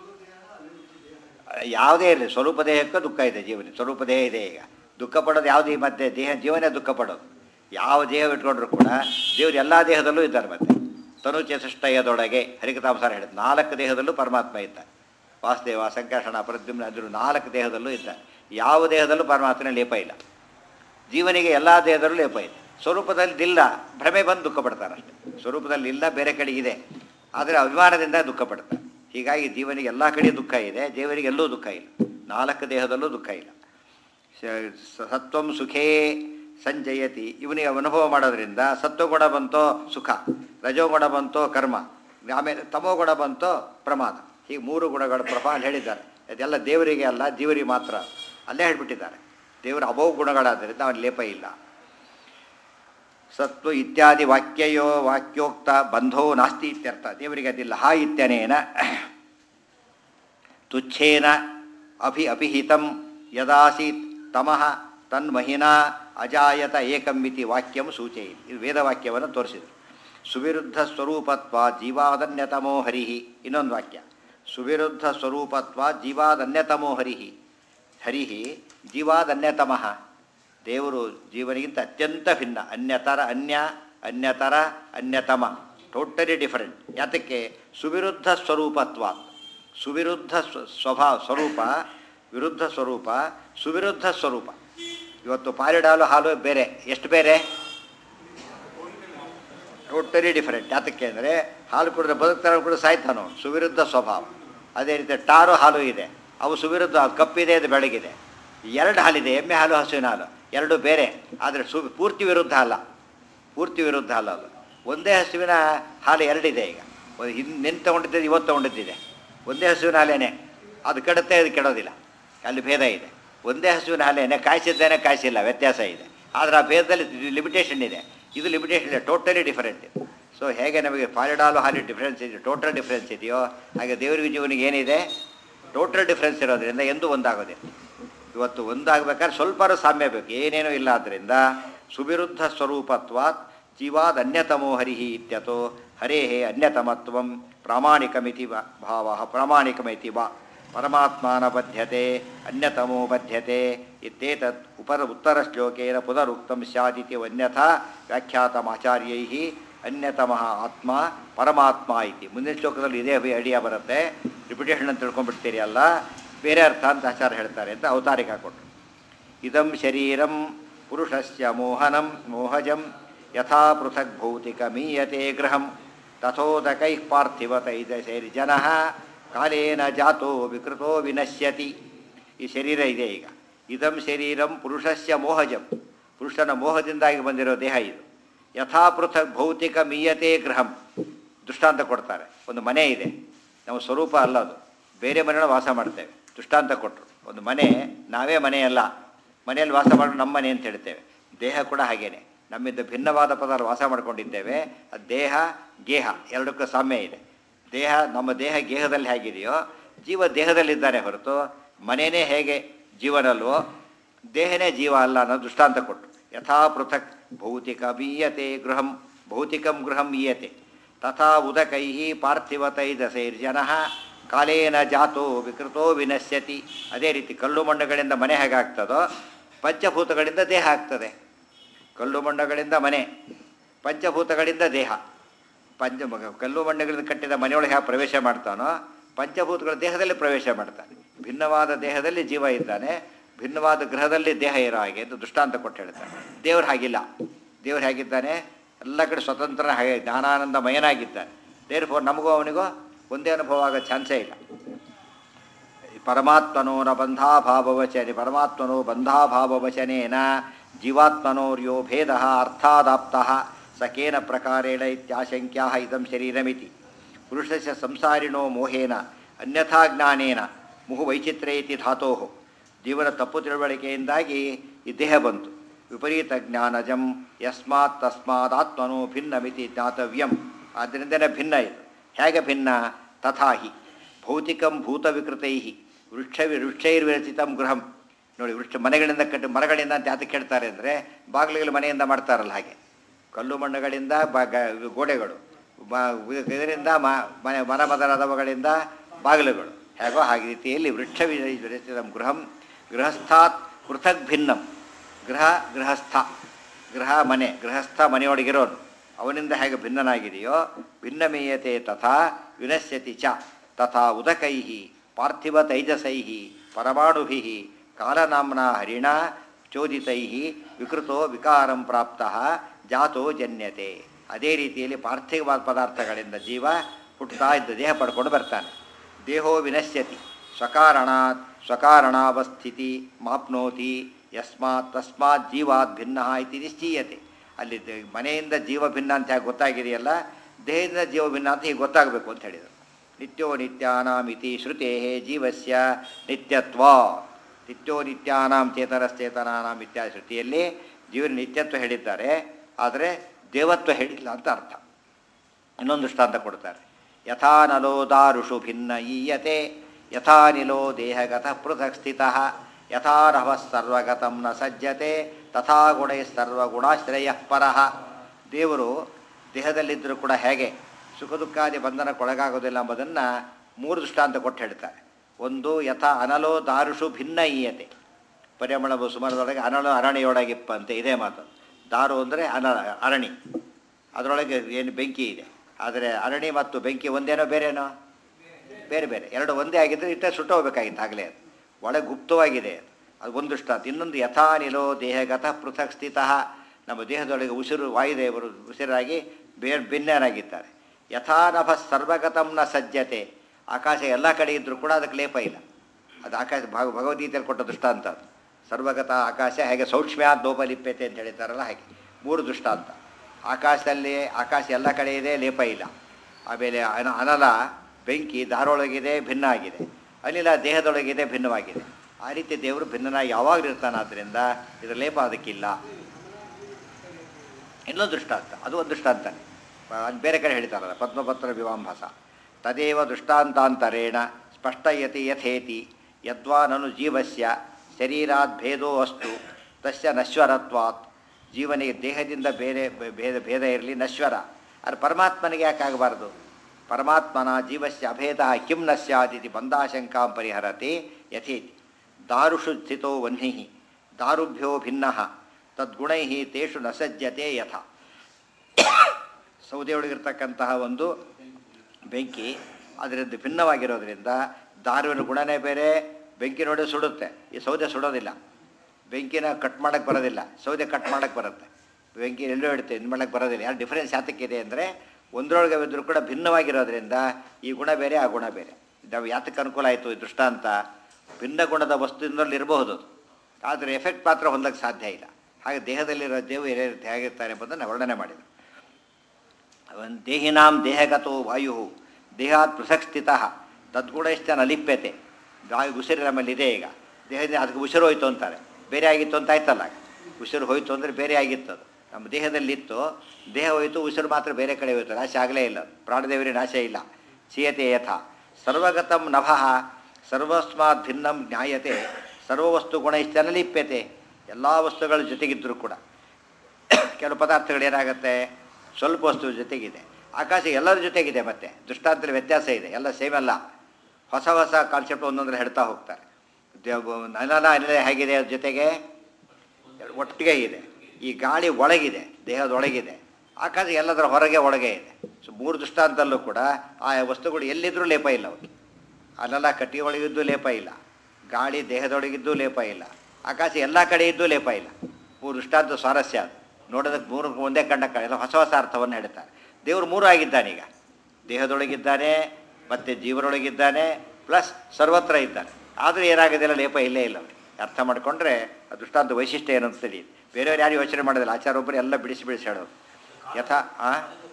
ಯಾವುದೇ ಇರಲಿ ಸ್ವರೂಪ ದೇಹಕ್ಕೂ ದುಃಖ ಇದೆ ಜೀವನ ಸ್ವರೂಪ ದೇಹ ಇದೆ ಈಗ ದುಃಖ ಪಡೋದು ಯಾವುದೇ ಮತ್ತೆ ದೇಹ ಜೀವನೇ ದುಃಖ ಪಡೋದು ಯಾವ ದೇಹ ಇಟ್ಕೊಂಡ್ರು ಕೂಡ ದೇವರು ಎಲ್ಲ ದೇಹದಲ್ಲೂ ಇದ್ದಾರೆ ಮತ್ತೆ ತನು ಚೇಷ್ಟಯದೊಳಗೆ ಹರಿಕತಾಂಸಾರ ಹೇಳಿದ ನಾಲ್ಕು ದೇಹದಲ್ಲೂ ಪರಮಾತ್ಮ ಇದ್ದಾನೆ ವಾಸುದೇವ ಸಂಕರ್ಷಣ ಪ್ರದ್ಯುಮ್ನ ಅದ್ರು ನಾಲ್ಕು ದೇಹದಲ್ಲೂ ಇದ್ದಾನೆ ಯಾವ ದೇಹದಲ್ಲೂ ಪರಮಾತ್ಮನ ಲೇಪ ಇಲ್ಲ ಜೀವನಿಗೆ ಎಲ್ಲ ದೇಹದಲ್ಲೂ ಲೇಪ ಇದೆ ಸ್ವರೂಪದಲ್ಲಿ ಇಲ್ಲ ಭ್ರಮೆ ಬಂದು ದುಃಖ ಪಡ್ತಾರೆ ಅಷ್ಟೇ ಸ್ವರೂಪದಲ್ಲಿ ಇಲ್ಲ ಬೇರೆ ಕಡೆ ಇದೆ ಆದರೆ ಅಭಿಮಾನದಿಂದ ದುಃಖ ಪಡ್ತಾರೆ ಹೀಗಾಗಿ ಜೀವನಿಗೆ ಎಲ್ಲ ಕಡೆ ದುಃಖ ಇದೆ ದೇವರಿಗೆ ಎಲ್ಲೂ ದುಃಖ ಇಲ್ಲ ನಾಲ್ಕು ದೇಹದಲ್ಲೂ ದುಃಖ ಇಲ್ಲ ಸ- ಸತ್ವಂ ಸುಖೇ ಸಂಜಯತಿ ಇವನಿಗೆ ಅನುಭವ ಮಾಡೋದ್ರಿಂದ ಸತ್ವಗುಣ ಬಂತೋ ಸುಖ ರಜೋಗುಣ ಬಂತೋ ಕರ್ಮ ಆಮೇಲೆ ತಮೋಗುಣ ಬಂತೋ ಪ್ರಮಾದ ಹೀಗೆ ಮೂರು ಗುಣಗಳ ಪ್ರಭಾ ಅಲ್ಲಿ ಹೇಳಿದ್ದಾರೆ ಅದೆಲ್ಲ ದೇವರಿಗೆ ಅಲ್ಲ ಜೀವರಿಗೆ ಮಾತ್ರ ಅಲ್ಲೇ ಹೇಳ್ಬಿಟ್ಟಿದ್ದಾರೆ ದೇವರ ಅಭೋಗ ಗುಣಗಳಾದ್ದರಿಂದ ಅವನ ಲೇಪ ಇಲ್ಲ ಸತ್ವ ಇತ್ಯಾದಿ ವಾಕ್ಯಯೋ ವಾಕ್ಯೋಕ್ತ ಬಂಧೋ ನಾಸ್ತಿ ಇತ್ಯರ್ಥ ದೇವರಿಗೆ ಅದಿಲ್ಲ ಹಾ ಇತ್ಯನೇನ ತುಚ್ಛೇನ ಅಭಿ ಅಪಿಹಿತಂ ಯದಾಸೀತ್ ತಮಃ ತನ್ಮಹಿನಾ ಅಜಾಯತ ಏಕಂಬಿತಿ ವಾಕ್ಯಂ ಸೂಚಯಿ ಇದು ವೇದವಾಕ್ಯವನ್ನು ತೋರಿಸಿದರು ಸುವಿರುದ್ಧ ಸ್ವರೂಪತ್ವ ಜೀವಾದನ್ಯತಮೋ ಹರಿಹಿ ಇನ್ನೊಂದು ವಾಕ್ಯ ಸುವಿರುದ್ಧ ಸ್ವರೂಪತ್ವ ಜೀವಾದನ್ಯತಮೋ ಹರಿಹಿ ಹರಿಹಿ ಜೀವಾದನ್ಯತಮಃ ದೇವರು ಜೀವನಿಗಿಂತ ಅತ್ಯಂತ ಭಿನ್ನ ಅನ್ಯತರ ಅನ್ಯ ಅನ್ಯತರ ಅನ್ಯತಮ ಟೋಟಲಿ ಡಿಫರೆಂಟ್ ಯಾತಕ್ಕೆ ಸುವಿರುದ್ಧ ಸ್ವರೂಪತ್ವ ಸುವಿರುದ್ಧ ಸ್ವ ಸ್ವಭಾವ ಸ್ವರೂಪ ವಿರುದ್ಧ ಸ್ವರೂಪ ಸುವಿರುದ್ಧ ಸ್ವರೂಪ ಇವತ್ತು ಪಾಲಿಡಾಲು ಹಾಲು ಬೇರೆ ಎಷ್ಟು ಬೇರೆ ಟೋಟಲಿ ಡಿಫರೆಂಟ್ ಯಾತಕ್ಕೆ ಅಂದರೆ ಹಾಲು ಕುಡಿದ್ರೆ ಬದುಕ್ತಾರ ಕೂಡ ಸಾಯ್ತಾನೋ ಸುವಿರುದ್ಧ ಸ್ವಭಾವ ಅದೇ ರೀತಿ ಟಾರು ಹಾಲು ಇದೆ ಅವು ಸುವಿರುದ್ಧ ಅದು ಕಪ್ಪಿದೆ ಅದು ಬೆಳಗಿದೆ ಎರಡು ಹಾಲಿದೆ ಎಮ್ಮೆ ಹಾಲು ಹಸುವಿನ ಹಾಲು ಎರಡು ಬೇರೆ ಆದರೆ ಸು ಪೂರ್ತಿ ವಿರುದ್ಧ ಅಲ್ಲ ಪೂರ್ತಿ ವಿರುದ್ಧ ಅಲ್ಲ ಅದು ಒಂದೇ ಹಸುವಿನ ಹಾಲು ಎರಡಿದೆ ಈಗ ಒಂದು ಹಿಂದೆ ನಿನ್ನೆ ತೊಗೊಂಡಿದ್ದೆ ಇವತ್ತು ತೊಗೊಂಡಿದ್ದಿದೆ ಒಂದೇ ಹಸುವಿನ ಹಾಲೇನೆ ಅದು ಕೆಡುತ್ತೆ ಅದು ಕೆಡೋದಿಲ್ಲ ಅಲ್ಲಿ ಭೇದ ಇದೆ ಒಂದೇ ಹಸುವಿನ ಹಾಲೇನೆ ಕಾಯಿಸಿದ್ದೇನೆ ಕಾಯಿಸಿಲ್ಲ ವ್ಯತ್ಯಾಸ ಇದೆ ಆದರೆ ಆ ಭೇದದಲ್ಲಿ ಲಿಮಿಟೇಷನ್ ಇದೆ ಇದು ಲಿಮಿಟೇಷನ್ ಇದೆ ಟೋಟಲಿ ಡಿಫರೆಂಟ್ ಇದೆ ಸೊ ಹೇಗೆ ನಮಗೆ ಪಾಲಿಡಾಲು ಹಾಲಿ ಡಿಫ್ರೆನ್ಸ್ ಇದೆ ಟೋಟಲ್ ಡಿಫ್ರೆನ್ಸ್ ಇದೆಯೋ ಹಾಗೆ ದೇವರಿಗೆ ಜೀವನಿಗೆ ಏನಿದೆ ಟೋಟಲ್ ಡಿಫ್ರೆನ್ಸ್ ಇರೋದ್ರಿಂದ ಎಂದೂ ಒಂದಾಗೋದಿಲ್ಲ ಇವತ್ತು ಒಂದಾಗಬೇಕಾದ್ರೆ ಸ್ವಲ್ಪ ಸಾಮ್ಯ ಬೇಕು ಏನೇನೂ ಇಲ್ಲ ಆದ್ದರಿಂದ ಸುವಿರುದ್ಧ ಸ್ವರೂಪತ್ವಾತ್ ಜೀವಾದ್ ಅನ್ಯತಮೋ ಹರಿಹಿ ಇತ್ಯತೋ ಹರೇ ಅನ್ಯತಮತ್ವಂ ಪ್ರಾಮಾಣಿಕಮಿತಿ ವ- ಭಾವ ಪ್ರಾಮಾಣಿಕಮಿತಿ ವಾ ಪರಮಾತ್ಮಾನ ಬದ್ಧತೆ ಅನ್ಯತಮೋ ಬದ್ಧತೆ ಇತ್ಯೇತತ್ ಉಪರ ಉತ್ತರಶ್ಲೋಕೇನ ಪುನರುಕ್ತಂ ಸ್ಯಾದಿತಿ ಅನ್ಯಥಾ ವ್ಯಾಖ್ಯಾತಮಾಚಾರ್ಯೈ ಅನ್ಯತಮಃ ಆತ್ಮ ಪರಮಾತ್ಮ ಇತಿ ಮುಂದಿನ ಶ್ಲೋಕದಲ್ಲಿ ಇದೇ ಐಡಿಯಾ ಬರುತ್ತೆ ರಿಪಿಟೇಷನ್ ಅಂತ ತಿಳ್ಕೊಂಡ್ಬಿಡ್ತೀರಿ ಅಲ್ಲ ಬೇರೆ ಅರ್ಥ ಅಂತ ಆಚಾರ ಹೇಳ್ತಾರೆ ಅಂತ ಅವತಾರಿಕ ಕೊಟ್ಟರು ಇದಂ ಶರೀರಂ ಪುರುಷಸ್ಯ ಮೋಹನಂ ಮೋಹಜಂ ಯಥಾ ಪೃಥಕ್ ಭೌತಿಕ ಮೀಯತೆ ಗೃಹಂ ತಥೋದಕೈ ಪಾರ್ಥಿವತೈದಶೈರ್ ಜನ ಕಾಲೇನ ಜಾತೋ ವಿಕೃತೋ ವಿನಶ್ಯತಿ ಈ ಶರೀರ ಇದೆ ಈಗ ಇದಂ ಶರೀರಂ ಪುರುಷಸ್ಯ ಮೋಹಜಂ ಪುರುಷನ ಮೋಹದಿಂದಾಗಿ ಬಂದಿರೋ ದೇಹ ಇದು ಯಥಾ ಪೃಥಕ್ ಭೌತಿಕ ಮೀಯತೆ ಗೃಹಂ ದೃಷ್ಟಾಂತ ಕೊಡ್ತಾರೆ ಒಂದು ಮನೆ ಇದೆ ನಮ್ಮ ಸ್ವರೂಪ ಅಲ್ಲ ಅದು ಬೇರೆ ಮನೆಯೊಳಗೆ ವಾಸ ಮಾಡ್ತೇವೆ ದೃಷ್ಟಾಂತ ಕೊಟ್ಟರು ಒಂದು ಮನೆ ನಾವೇ ಮನೆಯಲ್ಲ ಮನೆಯಲ್ಲಿ ವಾಸ ಮಾಡಿ ನಮ್ಮ ಮನೆ ಅಂತ ಹೇಳ್ತೇವೆ ದೇಹ ಕೂಡ ಹಾಗೇನೆ ನಮ್ಮಿಂದ ಭಿನ್ನವಾದ ಪದಾರ್ಥ ವಾಸ ಮಾಡ್ಕೊಂಡಿದ್ದೇವೆ ಅದು ದೇಹ ಗೇಹ ಎರಡಕ್ಕೂ ಸಾಮ್ಯ ಇದೆ ದೇಹ ನಮ್ಮ ದೇಹ ಗೇಹದಲ್ಲಿ ಹೇಗಿದೆಯೋ ಜೀವ ದೇಹದಲ್ಲಿದ್ದಾನೆ ಹೊರತು ಮನೆಯೇ ಹೇಗೆ ಜೀವನಲ್ವೋ ದೇಹನೇ ಜೀವ ಅಲ್ಲ ಅನ್ನೋ ದೃಷ್ಟಾಂತ ಕೊಟ್ಟು ಯಥಾ ಪೃಥಕ್ ಭೌತಿಕ ಮೀಯತೆ ಗೃಹಂ ಭೌತಿಕಂ ಗೃಹಂ ಈಯತೆ ತಥಾ ಉದಕೈ ಪಾರ್ಥಿವತೈದಸೈರ್ಜನ ಕಾಲೇನ ಜಾತೋ ವಿಕೃತೋ ವಿನಶ್ಯತಿ ಅದೇ ರೀತಿ ಕಲ್ಲು ಮಣ್ಣುಗಳಿಂದ ಮನೆ ಹೇಗಾಗ್ತದೋ ಪಂಚಭೂತಗಳಿಂದ ದೇಹ ಆಗ್ತದೆ ಕಲ್ಲು ಮಣ್ಣುಗಳಿಂದ ಮನೆ ಪಂಚಭೂತಗಳಿಂದ ದೇಹ ಪಂಚ ಕಲ್ಲು ಮಣ್ಣುಗಳಿಂದ ಕಟ್ಟಿದ ಮನೆಯೊಳಗೆ ಹೇಗೆ ಪ್ರವೇಶ ಮಾಡ್ತಾನೋ ಪಂಚಭೂತಗಳ ದೇಹದಲ್ಲಿ ಪ್ರವೇಶ ಮಾಡ್ತಾನೆ ಭಿನ್ನವಾದ ದೇಹದಲ್ಲಿ ಜೀವ ಇದ್ದಾನೆ ಭಿನ್ನವಾದ ಗ್ರಹದಲ್ಲಿ ದೇಹ ಇರೋ ಹಾಗೆ ಎಂದು ದೃಷ್ಟಾಂತ ಕೊಟ್ಟು ಹೇಳ್ತಾನೆ ದೇವ್ರು ಹಾಗಿಲ್ಲ ದೇವ್ರು ಹೇಗಿದ್ದಾನೆ ಎಲ್ಲ ಕಡೆ ಸ್ವತಂತ್ರ ಹಾಗೆ ಜ್ಞಾನಾನಂದಮಯನಾಗಿದ್ದಾನೆ ದೇವ್ರ ನಮಗೂ ಅವನಿಗೂ ಒಂದೇ ಅನುಭವ ಆಗೋ ಚಾನ್ಸೇ ಇಲ್ಲ ಪರಮಾತ್ಮನೋ ನ ಬಂಧಾಭಾವವಚನೆ ಪರಮಾತ್ಮನೋ ಬಂಧಾಭಾವವಚನೇನ ಜೀವಾತ್ಮನೋರ್ಯೋ ಭೇದ ಅರ್ಥಾದಾಪ್ತ ಸಕೇನ ಪ್ರಕಾರೇಣ ಇತ್ಯಾಶಂಕ್ಯಾ ಇದಂ ಶರೀರಮಿತಿ ಪುರುಷಸ್ಯ ಸಂಸಾರಿಣೋ ಮೋಹೇನ ಅನ್ಯಥಾ ಜ್ಞಾನೇನ ಮುಹು ವೈಚಿತ್ರ್ಯ ಇತಿ ಧಾತೋ ಜೀವನ ತಪ್ಪು ತಿಳುವಳಿಕೆಯಿಂದಾಗಿ ಈ ದೇಹ ಬಂತು ವಿಪರೀತ ಜ್ಞಾನಜಂ ಯಸ್ಮಾತ್ ತಸ್ಮಾದಾತ್ಮನೋ ಭಿನ್ನಮಿತಿ ಜ್ಞಾತವ್ಯಂ ಆದ್ದರಿಂದನೇ ಭಿನ್ನ ಇದು ಹೇಗೆ ಭಿನ್ನ ತಥಾಹಿ ಭೌತಿಕಂ ಭೂತ ವಿಕೃತೈ ವೃಕ್ಷ ವೃಕ್ಷೈರ್ವಿರಚಿತಂ ಗೃಹಂ ನೋಡಿ ವೃಕ್ಷ ಮನೆಗಳಿಂದ ಕಟ್ಟಿ ಮರಗಳಿಂದ ಅಂತ ಯಾತಕ್ಕೆ ಹೇಳ್ತಾರೆ ಅಂದರೆ ಬಾಗಿಲುಗಳು ಮನೆಯಿಂದ ಮಾಡ್ತಾರಲ್ಲ ಹಾಗೆ ಕಲ್ಲು ಮಣ್ಣುಗಳಿಂದ ಬ ಗ- ಗೋಡೆಗಳು ಬ ಇದರಿಂದ ಮ ಮನೆ ಮರ ಮದರದವುಗಳಿಂದ ಬಾಗಿಲುಗಳು ಹೇಗೋ ಹಾಗೆ ರೀತಿಯಲ್ಲಿ ವೃಕ್ಷ ವಿರಚಿತಂ ಗೃಹಂ ಗೃಹಸ್ಥಾತ್ ಪೃಥಕ್ ಭಿನ್ನಂ ಗೃಹ ಗೃಹಸ್ಥ ಗೃಹ ಮನೆ ಗೃಹಸ್ಥ ಮನೆಯೊಳಗಿರೋನು ಅವನಿಂದ ಹೇಗೆ ಭಿನ್ನನಾಗಿದೆಯೋ ಭಿನ್ನಮೀಯತೆ ತಥಾ ವಿನಶ್ಯತಿ ಚ ತಥಾ ಉದಕೈ ಪಾರ್ಥಿವ ತೈಜಸೈ ಪರಮಾಣುಭಿ ಕಾಲನಾಮ್ನ ಹರಿಣ ಚೋದಿತೈ ವಿಕೃತೋ ವಿಕಾರಂ ಪ್ರಾಪ್ತ ಜಾತೋ ಜನ್ಯತೆ ಅದೇ ರೀತಿಯಲ್ಲಿ ಪಾರ್ಥಿವವಾದ ಪದಾರ್ಥಗಳಿಂದ ಜೀವ ಹುಟ್ಟುತ್ತಾ ಇದ್ದ ದೇಹ ಪಡ್ಕೊಂಡು ಬರ್ತಾನೆ ದೇಹೋ ವಿನಶ್ಯತಿ ಸ್ವಕಾರಣಾತ್ ಸ್ವಕಾರಣಾವಸ್ಥಿತಿ ಮಾಪ್ನೋತಿ ಯಸ್ಮಾತ್ ತಸ್ಮಾತ್ ಜೀವಾತ್ ಭಿನ್ನ ಇತಿ ನಿಶ್ಚೀಯತೆ ಅಲ್ಲಿ ದ- ಮನೆಯಿಂದ ಜೀವ ಭಿನ್ನ ಅಂತ ಹೇಗೆ ಗೊತ್ತಾಗಿದೆಯಲ್ಲ ದೇಹದಿಂದ ಜೀವ ಭಿನ್ನ ಅಂತ ಹೀಗೆ ಗೊತ್ತಾಗಬೇಕು ಅಂತ ಹೇಳಿದರು ನಿತ್ಯೋ ನಿತ್ಯಾನಾಮಿತಿ ಶ್ರುತೇ ಜೀವಸ್ಯ ನಿತ್ಯತ್ವ ನಿತ್ಯೋ ನಿತ್ಯಾನಾಂ ಚೇತನಶ್ಚೇತನಾನಾಂ ಇತ್ಯಾದಿ ಶ್ರುತಿಯಲ್ಲಿ ಜೀವನ ನಿತ್ಯತ್ವ ಹೇಳಿದ್ದಾರೆ ಆದರೆ ದೇವತ್ವ ಹೇಳಿಲ್ಲ ಅಂತ ಅರ್ಥ ಇನ್ನೊಂದು ದೃಷ್ಟಾಂತ ಕೊಡ್ತಾರೆ ಯಥಾ ನಲೋ ದಾರುಷು ಭಿನ್ನ ಈಯತೆ ಯಥಾ ನಿಲೋ ದೇಹಗತ ಪೃಥಕ್ ಸ್ಥಿತ ಯಥಾ ರವ ಸರ್ವಗತಂ ನ ಸಜ್ಜತೆ ತಥಾ ಗುಣೈ ಸರ್ವಗುಣಾಶ್ರಯ ಪರಃ ದೇವರು ದೇಹದಲ್ಲಿದ್ದರೂ ಕೂಡ ಹೇಗೆ ಸುಖ ದುಃಖಾದಿ ಬಂಧನಕ್ಕೊಳಗಾಗೋದಿಲ್ಲ ಎಂಬುದನ್ನು ಮೂರು ದೃಷ್ಟಾಂತ ಕೊಟ್ಟು ಹೇಳ್ತಾರೆ ಒಂದು ಯಥಾ ಅನಲೋ ದಾರುಷು ಭಿನ್ನ ಈಯತೆ ಪರಿಮಳ ಸುಮರದೊಳಗೆ ಅನಳು ಅರಣಿಯೊಳಗಿಪ್ಪಂತೆ ಇದೇ ಮಾತು ದಾರು ಅಂದರೆ ಅನ ಅರಣಿ ಅದರೊಳಗೆ ಏನು ಬೆಂಕಿ ಇದೆ ಆದರೆ ಅರಣಿ ಮತ್ತು ಬೆಂಕಿ ಒಂದೇನೋ ಬೇರೆನೋ ಬೇರೆ ಬೇರೆ ಎರಡು ಒಂದೇ ಆಗಿದ್ದರೆ ಇಟ್ಟೆ ಸುಟ್ಟೋಗ್ಬೇಕಾಗಿತ್ತು ಆಗಲೇ ಅದು ಒಳಗೆ ಗುಪ್ತವಾಗಿದೆ ಅದು ಅದು ಒಂದು ದೃಷ್ಟಾಂತ ಇನ್ನೊಂದು ಯಥಾ ನಿಲೋ ದೇಹಗತ ಪೃಥಕ್ ಸ್ಥಿತ ನಮ್ಮ ದೇಹದೊಳಗೆ ಉಸಿರು ವಾಯುದೇವರು ಉಸಿರಾಗಿ ಬೇರೆ ಭಿನ್ನರಾಗಿದ್ದಾರೆ ಯಥಾ ನಭ ಸರ್ವಗತಂ ನ ಸಜ್ಜತೆ ಆಕಾಶ ಎಲ್ಲ ಕಡೆ ಇದ್ದರೂ ಕೂಡ ಅದಕ್ಕೆ ಲೇಪ ಇಲ್ಲ ಅದು ಆಕಾಶ ಭಾಗ ಭಗವದ್ಗೀತೆಯಲ್ಲಿ ಕೊಟ್ಟ ದೃಷ್ಟಾಂತ ಅದು ಸರ್ವಗತ ಆಕಾಶ ಹೇಗೆ ಸೌಕ್ಷ್ಮ್ಯಾತ್ ದೋಪಲಿಪ್ಯತೆ ಅಂತ ಹೇಳ್ತಾರಲ್ಲ ಹಾಗೆ ಮೂರು ದೃಷ್ಟಾಂತ ಆಕಾಶದಲ್ಲಿ ಆಕಾಶ ಎಲ್ಲ ಕಡೆ ಇದೆ ಲೇಪ ಇಲ್ಲ ಆಮೇಲೆ ಅನ ಅನಲ ಬೆಂಕಿ ದಾರೊಳಗಿದೆ ಭಿನ್ನ ಆಗಿದೆ ಅನಿಲ ದೇಹದೊಳಗಿದೆ ಭಿನ್ನವಾಗಿದೆ ಆ ರೀತಿ ದೇವರು ಭಿನ್ನನಾಗಿ ಯಾವಾಗಲೂ ಇರ್ತಾನಾದ್ರಿಂದ ಇದರ ಲೇಪ ಅದಕ್ಕಿಲ್ಲ ಇನ್ನೊಂದು ದೃಷ್ಟಾಂತ ಅದು ಒಂದು ದೃಷ್ಟಾಂತನೇ ಅದು ಬೇರೆ ಕಡೆ ಹೇಳ್ತಾರಲ್ಲ ಪದ್ಮಪತ್ರ ವಿವಾಂಭಸ ತದೇವ ದೃಷ್ಟಾಂತಾಂತರೇಣ ಸ್ಪಷ್ಟಯತಿ ಯಥೇತಿ ಯದ್ವಾ ನನು ಜೀವಸ್ಯ ಶರೀರಾತ್ ಭೇದೋ ಅಸ್ತು ತಸ್ಯ ನಶ್ವರತ್ವಾತ್ ಜೀವನಿಗೆ ದೇಹದಿಂದ ಬೇರೆ ಬೆ- ಭೇದ ಭೇದ ಇರಲಿ ನಶ್ವರ ಆದರೆ ಪರಮಾತ್ಮನಿಗೆ ಯಾಕಾಗಬಾರ್ದು ಪರಮಾತ್ಮನ ಜೀವಸ್ಯ ಅಭೇದ ಕಿಂ ನ ಸ್ಯಾದಿತಿ ಬಂದಾಶಂಕಾಂ ಪರಿಹರತಿ ಯಥೇತಿ ದಾರುಷು ಸ್ಥಿತೋ ವಹ್ನಿ ದಾರುಭ್ಯೋ ಭಿನ್ನ ತದ್ಗುಣೈ ತೇಷು ನ ಸಜ್ಜತೆ ಯಥ ಸೌದೆಯೊಳಗಿರ್ತಕ್ಕಂತಹ ಒಂದು ಬೆಂಕಿ ಅದರಿಂದ ಭಿನ್ನವಾಗಿರೋದ್ರಿಂದ ದಾರುವಿನ ಗುಣನೇ ಬೇರೆ ಬೆಂಕಿ ನೋಡಿ ಸುಡುತ್ತೆ ಈ ಸೌದೆ ಸುಡೋದಿಲ್ಲ ಬೆಂಕಿನ ಕಟ್ ಮಾಡೋಕ್ಕೆ ಬರೋದಿಲ್ಲ ಸೌದೆ ಕಟ್ ಮಾಡೋಕ್ಕೆ ಬರುತ್ತೆ ಬೆಂಕಿ ಎಲ್ಲೋ ಇಡುತ್ತೆ ಇದು ಮಾಡೋಕ್ಕೆ ಬರೋದಿಲ್ಲ ಯಾರು ಡಿಫ್ರೆನ್ಸ್ ಯಾತಕ್ಕಿದೆ ಅಂದರೆ ಒಂದರೊಳಗೆ ಇದ್ರೂ ಕೂಡ ಭಿನ್ನವಾಗಿರೋದ್ರಿಂದ ಈ ಗುಣ ಬೇರೆ ಆ ಗುಣ ಬೇರೆ ನಾವು ಯಾತಕ್ಕೆ ಅನುಕೂಲ ಆಯಿತು ಈ ದೃಷ್ಟಾಂತ ಭಿನ್ನ ಗುಣದ ವಸ್ತುವಿನಲ್ಲಿ ಇರಬಹುದು ಆದರೆ ಎಫೆಕ್ಟ್ ಮಾತ್ರ ಹೊಂದಕ್ಕೆ ಸಾಧ್ಯ ಇಲ್ಲ ಹಾಗೆ ದೇಹದಲ್ಲಿರೋ ದೇವರು ಯಾವ ರೀತಿ ಹೇಗಿರ್ತಾರೆ ಎಂಬುದನ್ನು ವರ್ಣನೆ ಮಾಡಿದರು ಅವನ್ ದೇಹಿನಾಂ ದೇಹಗತೋ ವಾಯು ದೇಹಾತ್ ಪೃಥಕ್ ಸ್ಥಿತ ತದ್ಗುಣಶ್ಚ ನಲಿಪ್ಯತೆ ವಾಯು ಉಸಿರು ನಮ್ಮಲ್ಲಿ ಇದೆ ಈಗ ದೇಹದಿಂದ ಅದಕ್ಕೆ ಉಸಿರು ಹೋಯ್ತು ಅಂತಾರೆ ಬೇರೆ ಆಗಿತ್ತು ಅಂತ ಆಯ್ತಲ್ಲ ಉಸಿರು ಹೋಯ್ತು ಅಂದರೆ ಬೇರೆ ಆಗಿತ್ತು ಅದು ನಮ್ಮ ದೇಹದಲ್ಲಿತ್ತು ದೇಹ ಹೋಯಿತು ಉಸಿರು ಮಾತ್ರ ಬೇರೆ ಕಡೆ ಹೋಯ್ತು ನಾಶ ಆಗಲೇ ಇಲ್ಲ ಪ್ರಾಣದೇವರಿಗೆ ನಾಶ ಇಲ್ಲ ಚೀಯತೆ ಯಥ ಸರ್ವಗತಂ ನಭಃ ಸರ್ವಸ್ಮಾತ್ ಭಿನ್ನಂ ಜ್ಞಾಯತೆ ಸರ್ವವಸ್ತು ಗುಣಶ್ಚ ನಲಿಪ್ಯತೆ ಎಲ್ಲ ವಸ್ತುಗಳ ಜೊತೆಗಿದ್ದರೂ ಕೂಡ ಕೆಲವು ಪದಾರ್ಥಗಳು ಏನಾಗುತ್ತೆ ಸ್ವಲ್ಪ ವಸ್ತು ಜೊತೆಗಿದೆ ಆಕಾಶ ಎಲ್ಲರ ಜೊತೆಗಿದೆ ಮತ್ತೆ ದೃಷ್ಟಾಂತದಲ್ಲಿ ವ್ಯತ್ಯಾಸ ಇದೆ ಎಲ್ಲ ಸೇಮ್ ಅಲ್ಲ ಹೊಸ ಹೊಸ ಕಾನ್ಸೆಪ್ಟ್ ಒಂದೊಂದ್ರೆ ಹೇಳ್ತಾ ಹೋಗ್ತಾರೆ ದೇವ್- ಅನಲ ಅನಿಲ ಹೇಗಿದೆ ಅದ್ರ ಜೊತೆಗೆ ಒಟ್ಟಿಗೆ ಇದೆ ಈ ಗಾಳಿ ಒಳಗಿದೆ ದೇಹದೊಳಗಿದೆ ಆಕಾಶ ಎಲ್ಲದರ ಹೊರಗೆ ಒಳಗೆ ಇದೆ ಸೊ ಮೂರು ದೃಷ್ಟಾಂತಲ್ಲೂ ಕೂಡ ಆ ವಸ್ತುಗಳು ಎಲ್ಲಿದ್ರೂ ಲೇಪ ಇಲ್ಲ ಅವಕ್ಕೆ ಅಲ್ಲೆಲ್ಲ ಕಟ್ಟಿ ಒಳಗಿದ್ದು ಲೇಪ ಇಲ್ಲ ಗಾಳಿ ದೇಹದೊಳಗಿದ್ದು ಲೇಪ ಇಲ್ಲ ಆಕಾಶ ಎಲ್ಲ ಕಡೆ ಇದ್ದು ಲೇಪ ಇಲ್ಲ ಮೂರು ದೃಷ್ಟಾಂತ ಸ್ವಾರಸ್ಯ ಅದು ನೋಡೋದಕ್ಕೆ ಮೂರು ಒಂದೇ ಕಂಡ ಕಡೆ ಎಲ್ಲ ಹೊಸ ಹೊಸ ಅರ್ಥವನ್ನು ಹೇಳ್ತಾರೆ ದೇವರು ಮೂರು ಆಗಿದ್ದಾನೆ ಈಗ ದೇಹದೊಳಗಿದ್ದಾನೆ ಮತ್ತು ಜೀವನೊಳಗಿದ್ದಾನೆ ಪ್ಲಸ್ ಸರ್ವತ್ರ ಇದ್ದಾನೆ ಆದರೂ ಏನಾಗೋದಿಲ್ಲ ಲೇಪ ಇಲ್ಲೇ ಇಲ್ಲ ಅವ್ರಿಗೆ ಅರ್ಥ ಮಾಡಿಕೊಂಡ್ರೆ ಆ ದೃಷ್ಟಾಂತ ವೈಶಿಷ್ಟ್ಯ ಏನು ಅಂತ ತಿಳಿಯುತ್ತೆ ಬೇರೆಯವ್ರು ಯಾರು ಯೋಚನೆ ಮಾಡೋದಿಲ್ಲ ಆಚಾರ ಒಬ್ಬರು ಎಲ್ಲ ಬಿಡಿಸಿ ಬಿಡಿಸಿ ಹೇಳೋದು ಯಥಾ ಆ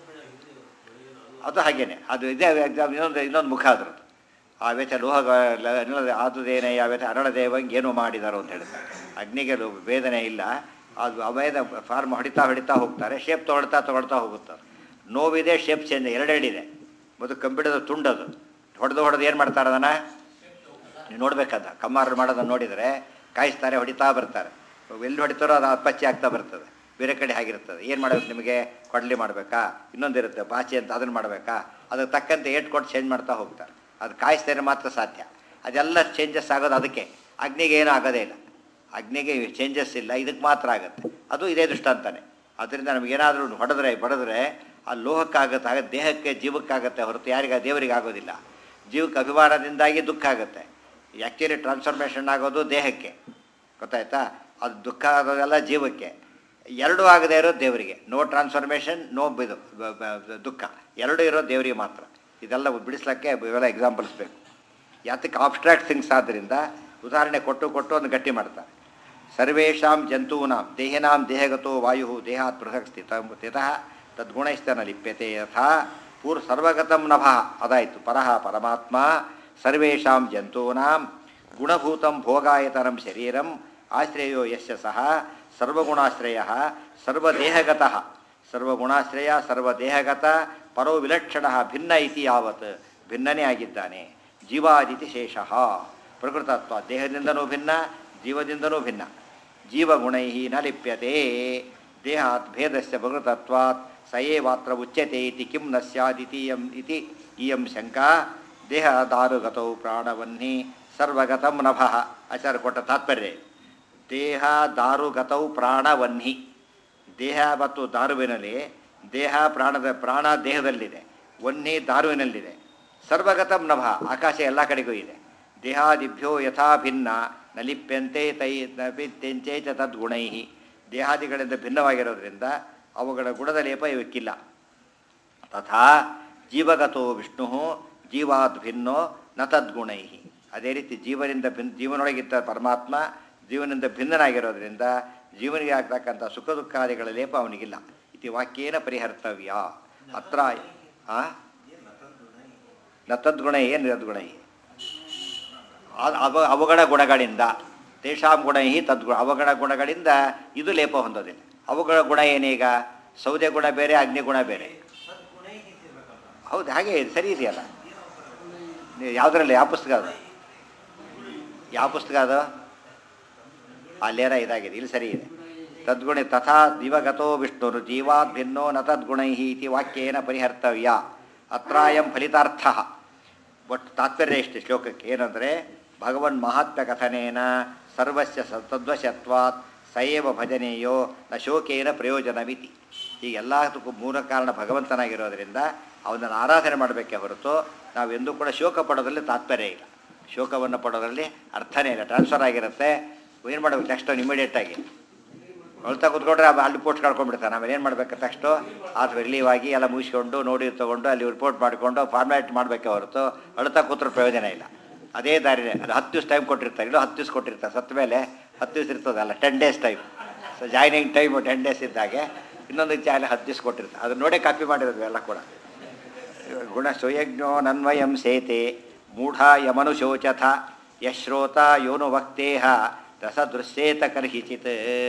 ಅದು ಹಾಗೇನೆ ಅದು ಇದೇ ಎಕ್ಸಾಮ್ ಇನ್ನೊಂದು ಇನ್ನೊಂದು ಮುಖ ಅದ್ರದ್ದು ಆ ವ್ಯಥ ಲೋಹ ಆದುದೇನೆ ಆ ವ್ಯಥ ಅರಳದೇವಂಗೆ ಏನು ಮಾಡಿದಾರೋ ಅಂತ ಹೇಳ್ತಾರೆ ಅಗ್ನಿಗೆ ಲೋ- ವೇದನೆ ಇಲ್ಲ ಅದು ಅವೇದ ಫಾರ್ಮ್ ಹೊಡಿತಾ ಹೊಡಿತಾ ಹೋಗ್ತಾರೆ ಶೇಪ್ ತೊಗೊಳ್ತಾ ತೊಗೊಳ್ತಾ ಹೋಗುತ್ತಾರೆ ನೋವಿದೆ ಶೇಪ್ ಚೇಂಜ್ ಎರಡೆರಡಿದೆ ಮತ್ತು ಕಂಬಿಡದ ತುಂಡದು ಹೊಡೆದು ಹೊಡೆದು ಏನು ಮಾಡ್ತಾರೆ ಅದನ್ನು ನೀವು ನೋಡ್ಬೇಕದ ಕಮ್ಮಾರರು ಮಾಡೋದನ್ನು ನೋಡಿದರೆ ಕಾಯಿಸ್ತಾರೆ ಹೊಡಿತಾ ಬರ್ತಾರೆ ಎಲ್ಲಿ ಹೊಡಿತಾರೋ ಅದು ಅಪ್ಪಚ್ಚಿ ಆಗ್ತಾ ಬರ್ತದೆ ಬೇರೆ ಕಡೆ ಆಗಿರ್ತದೆ ಏನು ಮಾಡಬೇಕು ನಿಮಗೆ ಕೊಡಲಿ ಮಾಡಬೇಕಾ ಇನ್ನೊಂದಿರುತ್ತೆ ಬಾಚಿ ಅಂತ ಅದನ್ನು ಮಾಡಬೇಕಾ ಅದಕ್ಕೆ ತಕ್ಕಂತೆ ಏಟ್ ಕೊಟ್ಟು ಚೇಂಜ್ ಮಾಡ್ತಾ ಹೋಗ್ತಾರೆ ಅದು ಕಾಯಿಸ್ತಾರೆ ಮಾತ್ರ ಸಾಧ್ಯ ಅದೆಲ್ಲ ಚೇಂಜಸ್ ಆಗೋದು ಅದಕ್ಕೆ ಅಗ್ನಿಗೆ ಏನೂ ಆಗೋದೇ ಇಲ್ಲ ಅಗ್ನಿಗೆ ಚೇಂಜಸ್ ಇಲ್ಲ ಇದಕ್ಕೆ ಮಾತ್ರ ಆಗುತ್ತೆ ಅದು ಇದೇ ದೃಷ್ಟಾಂತಾನೆ ಅದರಿಂದ ನಮಗೇನಾದರೂ ಹೊಡೆದ್ರೆ ಬಡಿದ್ರೆ ಆ ಲೋಹಕ್ಕಾಗುತ್ತೆ ಆಗ ದೇಹಕ್ಕೆ ಜೀವಕ್ಕಾಗತ್ತೆ ಹೊರತು ಯಾರಿಗ ದೇವರಿಗೆ ಆಗೋದಿಲ್ಲ ಜೀವಕ್ಕೆ ಅಭಿಮಾನದಿಂದಾಗಿ ದುಃಖ ಆಗುತ್ತೆ ಆ್ಯಕ್ಚುಲಿ ಟ್ರಾನ್ಸ್ಫಾರ್ಮೇಷನ್ ಆಗೋದು ದೇಹಕ್ಕೆ ಗೊತ್ತಾಯ್ತಾ ಅದು ದುಃಖ ಆಗೋದೆಲ್ಲ ಜೀವಕ್ಕೆ ಎರಡೂ ಆಗದೇ ಇರೋದು ದೇವರಿಗೆ ನೋ ಟ್ರಾನ್ಸ್ಫಾರ್ಮೇಷನ್ ನೋ ಇದು ಬ- ಬ- ದುಃಖ ಎರಡೂ ಇರೋದು ದೇವರಿಗೆ ಮಾತ್ರ ಇದೆಲ್ಲ ಬಿಡಿಸ್ಲಿಕ್ಕೆ ಇವೆಲ್ಲ ಎಕ್ಸಾಂಪಲ್ಸ್ ಬೇಕು ಯಾತಕ್ಕೆ ಆಬ್ಸ್ಟ್ರಾಕ್ಟ್ ಥಿಂಗ್ಸ್ ಆದ್ದರಿಂದ ಉದಾಹರಣೆ ಕೊಟ್ಟು ಕೊಟ್ಟು ಒಂದು ಗಟ್ಟಿ ಮಾಡ್ತಾರೆ ಸರ್ವೇಷಾಂ ಜಂತೂನಾಂ ದೇಹಿನಾಂ ದೇಹಗತೋ ವಾಯು ದೇಹಾತ್ ಪೃಥಕ್ ಸ್ಥಿತ ಸ್ಥಿತಃ ತದ್ಗುಣೈಸ್ತನ ಲಿಪ್ಯತೆ ಯಥಾ ಪೂರ್ ಸರ್ವಗತಂ ನಭಃ ಅದಾಯಿತು ಪರಃ ಪರಮಾತ್ಮ ಸರ್ವೇಷಾಂ ಜಂತೂನಾಂ ಗುಣಭೂತಂ ಭೋಗಾಯತನಂ ಶರೀರಂ ಆಶ್ರಯೋ ಯಶ್ಯ ಸಹ ಸರ್ವಗುಣಾಶ್ರಯ ಸರ್ವದೇಹಗತಃ ಸರ್ವಗುಣಾಶ್ರಯ ಸರ್ವದೇಹಗತ ಪರೋ ವಿಲಕ್ಷಣ ಭಿನ್ನ ಇತಿ ಯಾವತ್ ಭಿನ್ನನೇ ಆಗಿದ್ದಾನೆ ಜೀವಾದಿತಿ ಶೇಷಃ ಪ್ರಕೃತತ್ವ ದೇಹದಿಂದನೂ ಭಿನ್ನ ಜೀವದಿಂದನೂ ಭಿನ್ನ ಜೀವಗುಣೈ ನ ಲಿಪ್ಯತೆ ದೇಹಾತ್ ಭೇದಸ್ಯ ಪ್ರಕೃತತ್ವಾತ್ ಸಯೇವಾತ್ರ ಉಚ್ಯತೆ ಇತಿ ಕಿಂ ನ ಸ್ಯಾದಿತೀಯಂ ಇತಿ ಇಯಂ ಶಂಕಾ ದೇಹದಾರುಗತೌ ಪ್ರಾಣವನ್ನಿ ಸರ್ವಗತಂ ನಭಃ ಆಚಾರ್ಯ ಕೊಟ್ಟ ತಾತ್ಪರ್ಯ ಇದು. ದೇಹ ದಾರುಗತೌ ಪ್ರಾಣವನ್ನಿ ದೇಹ ಮತ್ತು ದಾರುವಿನಲ್ಲಿ ದೇಹ ಪ್ರಾಣದ ಪ್ರಾಣ ದೇಹದಲ್ಲಿದೆ ವನ್ನಿ ದಾರುವಿನಲ್ಲಿದೆ ಸರ್ವಗತಂ ನಭ ಆಕಾಶ ಎಲ್ಲ ಕಡೆಗೂ ಇದೆ ದೇಹಾದಿಭ್ಯೋ ಯಥಾ ಭಿನ್ನ ನಲಿಪ್ಯಂತೆ ತೈ ನಪಿತ್ಯಂತೆ ಚ ತದ್ಗುಣೈ ದೇಹಾದಿಗಳಿಂದ ಭಿನ್ನವಾಗಿರೋದ್ರಿಂದ ಅವುಗಳ ಗುಣದ ಲೇಪ ಇವಕ್ಕಿಲ್ಲ ತಥಾ ಜೀವಗತೋ ವಿಷ್ಣು ಜೀವಾದ್ ಭಿನ್ನೋ ನ ತದ್ಗುಣೈ ಅದೇ ರೀತಿ ಜೀವನಿಂದ ಭಿನ್ ಜೀವನೊಳಗಿದ್ದ ಪರಮಾತ್ಮ ಜೀವನಿಂದ ಭಿನ್ನನಾಗಿರೋದ್ರಿಂದ ಜೀವನಿಗೆ ಆಗ್ತಕ್ಕಂಥ ಸುಖ ದುಃಖಾದಿಗಳ ಲೇಪ ಅವನಿಗಿಲ್ಲ ಇತಿ ವಾಕ್ಯೇನ ಪರಿಹರ್ತವ್ಯ ಅತ್ರ ಆ ನ ತದ್ಗುಣೈ ಏನು ತದ್ಗುಣೈ ಆ- ಅವ ಅವಗಣ ಗುಣಗಳಿಂದ ತೇಷಾಂ ಗುಣ ಹಿ ತದ್ಗುಣ ಅವಗಣ ಗುಣಗಳಿಂದ ಇದು ಲೇಪ ಹೊಂದೋದಿಲ್ಲ ಅವುಗಳ ಗುಣ ಏನೀಗ ಸೌದೆ ಗುಣ ಬೇರೆ ಅಗ್ನಿ ಗುಣ ಬೇರೆ ಹೌದು ಹಾಗೆ ಇದೆ, ಸರಿ ಇದೆಯಲ್ಲ ನೀವು ಯಾವುದರಲ್ಲಿ ಯಾವ ಪುಸ್ತಕ ಅದು ಯಾವ ಪುಸ್ತಕ ಅದು ಅಲ್ಲೇರ ಇದಾಗಿದೆ ಇಲ್ಲಿ ಸರಿ ಇದೆ ತದ್ಗುಣ ತಥಾ ದಿವಗತೋ ವಿಷ್ಣುರು ಜೀವಾತ್ ಭಿನ್ನೋ ನ ತದ್ಗುಣೈ ಇತಿ ವಾಕ್ಯೇನ ಪರಿಹರ್ತವ್ಯ ಅತ್ರಾಯಂ ಫಲಿತಾರ್ಥ ಒಟ್ಟು ತಾತ್ಪರ್ಯ ಇಷ್ಟು ಶ್ಲೋಕಕ್ಕೆ ಏನಂದರೆ ಭಗವನ್ ಮಹಾತ್ಮ್ಯ ಕಥನೇನ ಸರ್ವಸ್ಯ ಸ ತದ್ವಶತ್ವಾತ್ ಸಯೇವ ಭಜನೆಯೋ ನ ಶೋಕೇನ ಪ್ರಯೋಜನವಿತಿ ಈ ಎಲ್ಲದಕ್ಕೂ ಮೂಲ ಕಾರಣ ಭಗವಂತನಾಗಿರೋದ್ರಿಂದ ಅವನನ್ನು ಆರಾಧನೆ ಮಾಡಬೇಕೇ ಹೊರತು ನಾವು ಎಂದೂ ಕೂಡ ಶೋಕ ಪಡೋದ್ರಲ್ಲಿ ತಾತ್ಪರ್ಯ ಇಲ್ಲ ಶೋಕವನ್ನು ಪಡೋದ್ರಲ್ಲಿ ಅರ್ಥನೇ ಇಲ್ಲ ಟ್ರಾನ್ಸ್ಫರ್ ಆಗಿರುತ್ತೆ ಏನು ಮಾಡಬೇಕು ನೆಕ್ಸ್ಟ್ ಇಮಿಡಿಯೇಟಾಗಿ ಅಳ್ತಾ ಕೂತ್ಕೊಂಡ್ರೆ ಅವ ಅಲ್ಲಿ ಪೋಸ್ಟ್ ಕಳ್ಕೊಂಡ್ಬಿಡ್ತಾನೆ ಆಮೇಲೆ ಏನು ಮಾಡ್ಬೇಕು ತಕ್ಷಣ ಅದು ರಿಲೀವ್ ಆಗಿ ಎಲ್ಲ ಮುಗಿಸ್ಕೊಂಡು ನೋಡಿ ತೊಗೊಂಡು ಅಲ್ಲಿ ರಿಪೋರ್ಟ್ ಮಾಡಿಕೊಂಡು ಫಾರ್ಮ್ಯಾಟ್ ಮಾಡಬೇಕೆ ಹೊರತು ಅಳ್ತಾ ಕೂತ್ರೆ ಪ್ರಯೋಜನ ಇಲ್ಲ ಅದೇ ದಾರಿನೇ ಅದು ಹತ್ತು ದಿವಸ ಟೈಮ್ ಕೊಟ್ಟಿರ್ತಾರೆ ಇಲ್ಲೂ ಹತ್ತು ದಿವಸ ಕೊಟ್ಟಿರ್ತಾರೆ ಸತ್ತ ಮೇಲೆ ಹತ್ತು ದಿವಸ ಇರ್ತದಲ್ಲ ten days time so joining time ten days ಇದ್ದಾಗೆ ಇನ್ನೊಂದು ಚಾಲೆ ಹತ್ತು ದಿವಸ ಕೊಟ್ಟಿರ್ತಾರೆ ಅದನ್ನ ನೋಡೇ ಕಾಪಿ ಮಾಡಿರೋದು ಎಲ್ಲ ಕೂಡ ಗುಣ ಸುಯಜ್ಞೋ ನನ್ವಯಂ ಸೇತೆ ಮೂಢ ಯಮನು ಶೋಚಥ ಯಶ್ರೋತ ಯೋನು ವಕ್ತೇಹ ರಸದೃಶ್ಯೇತ ಕರ್ಹಿಚಿತ್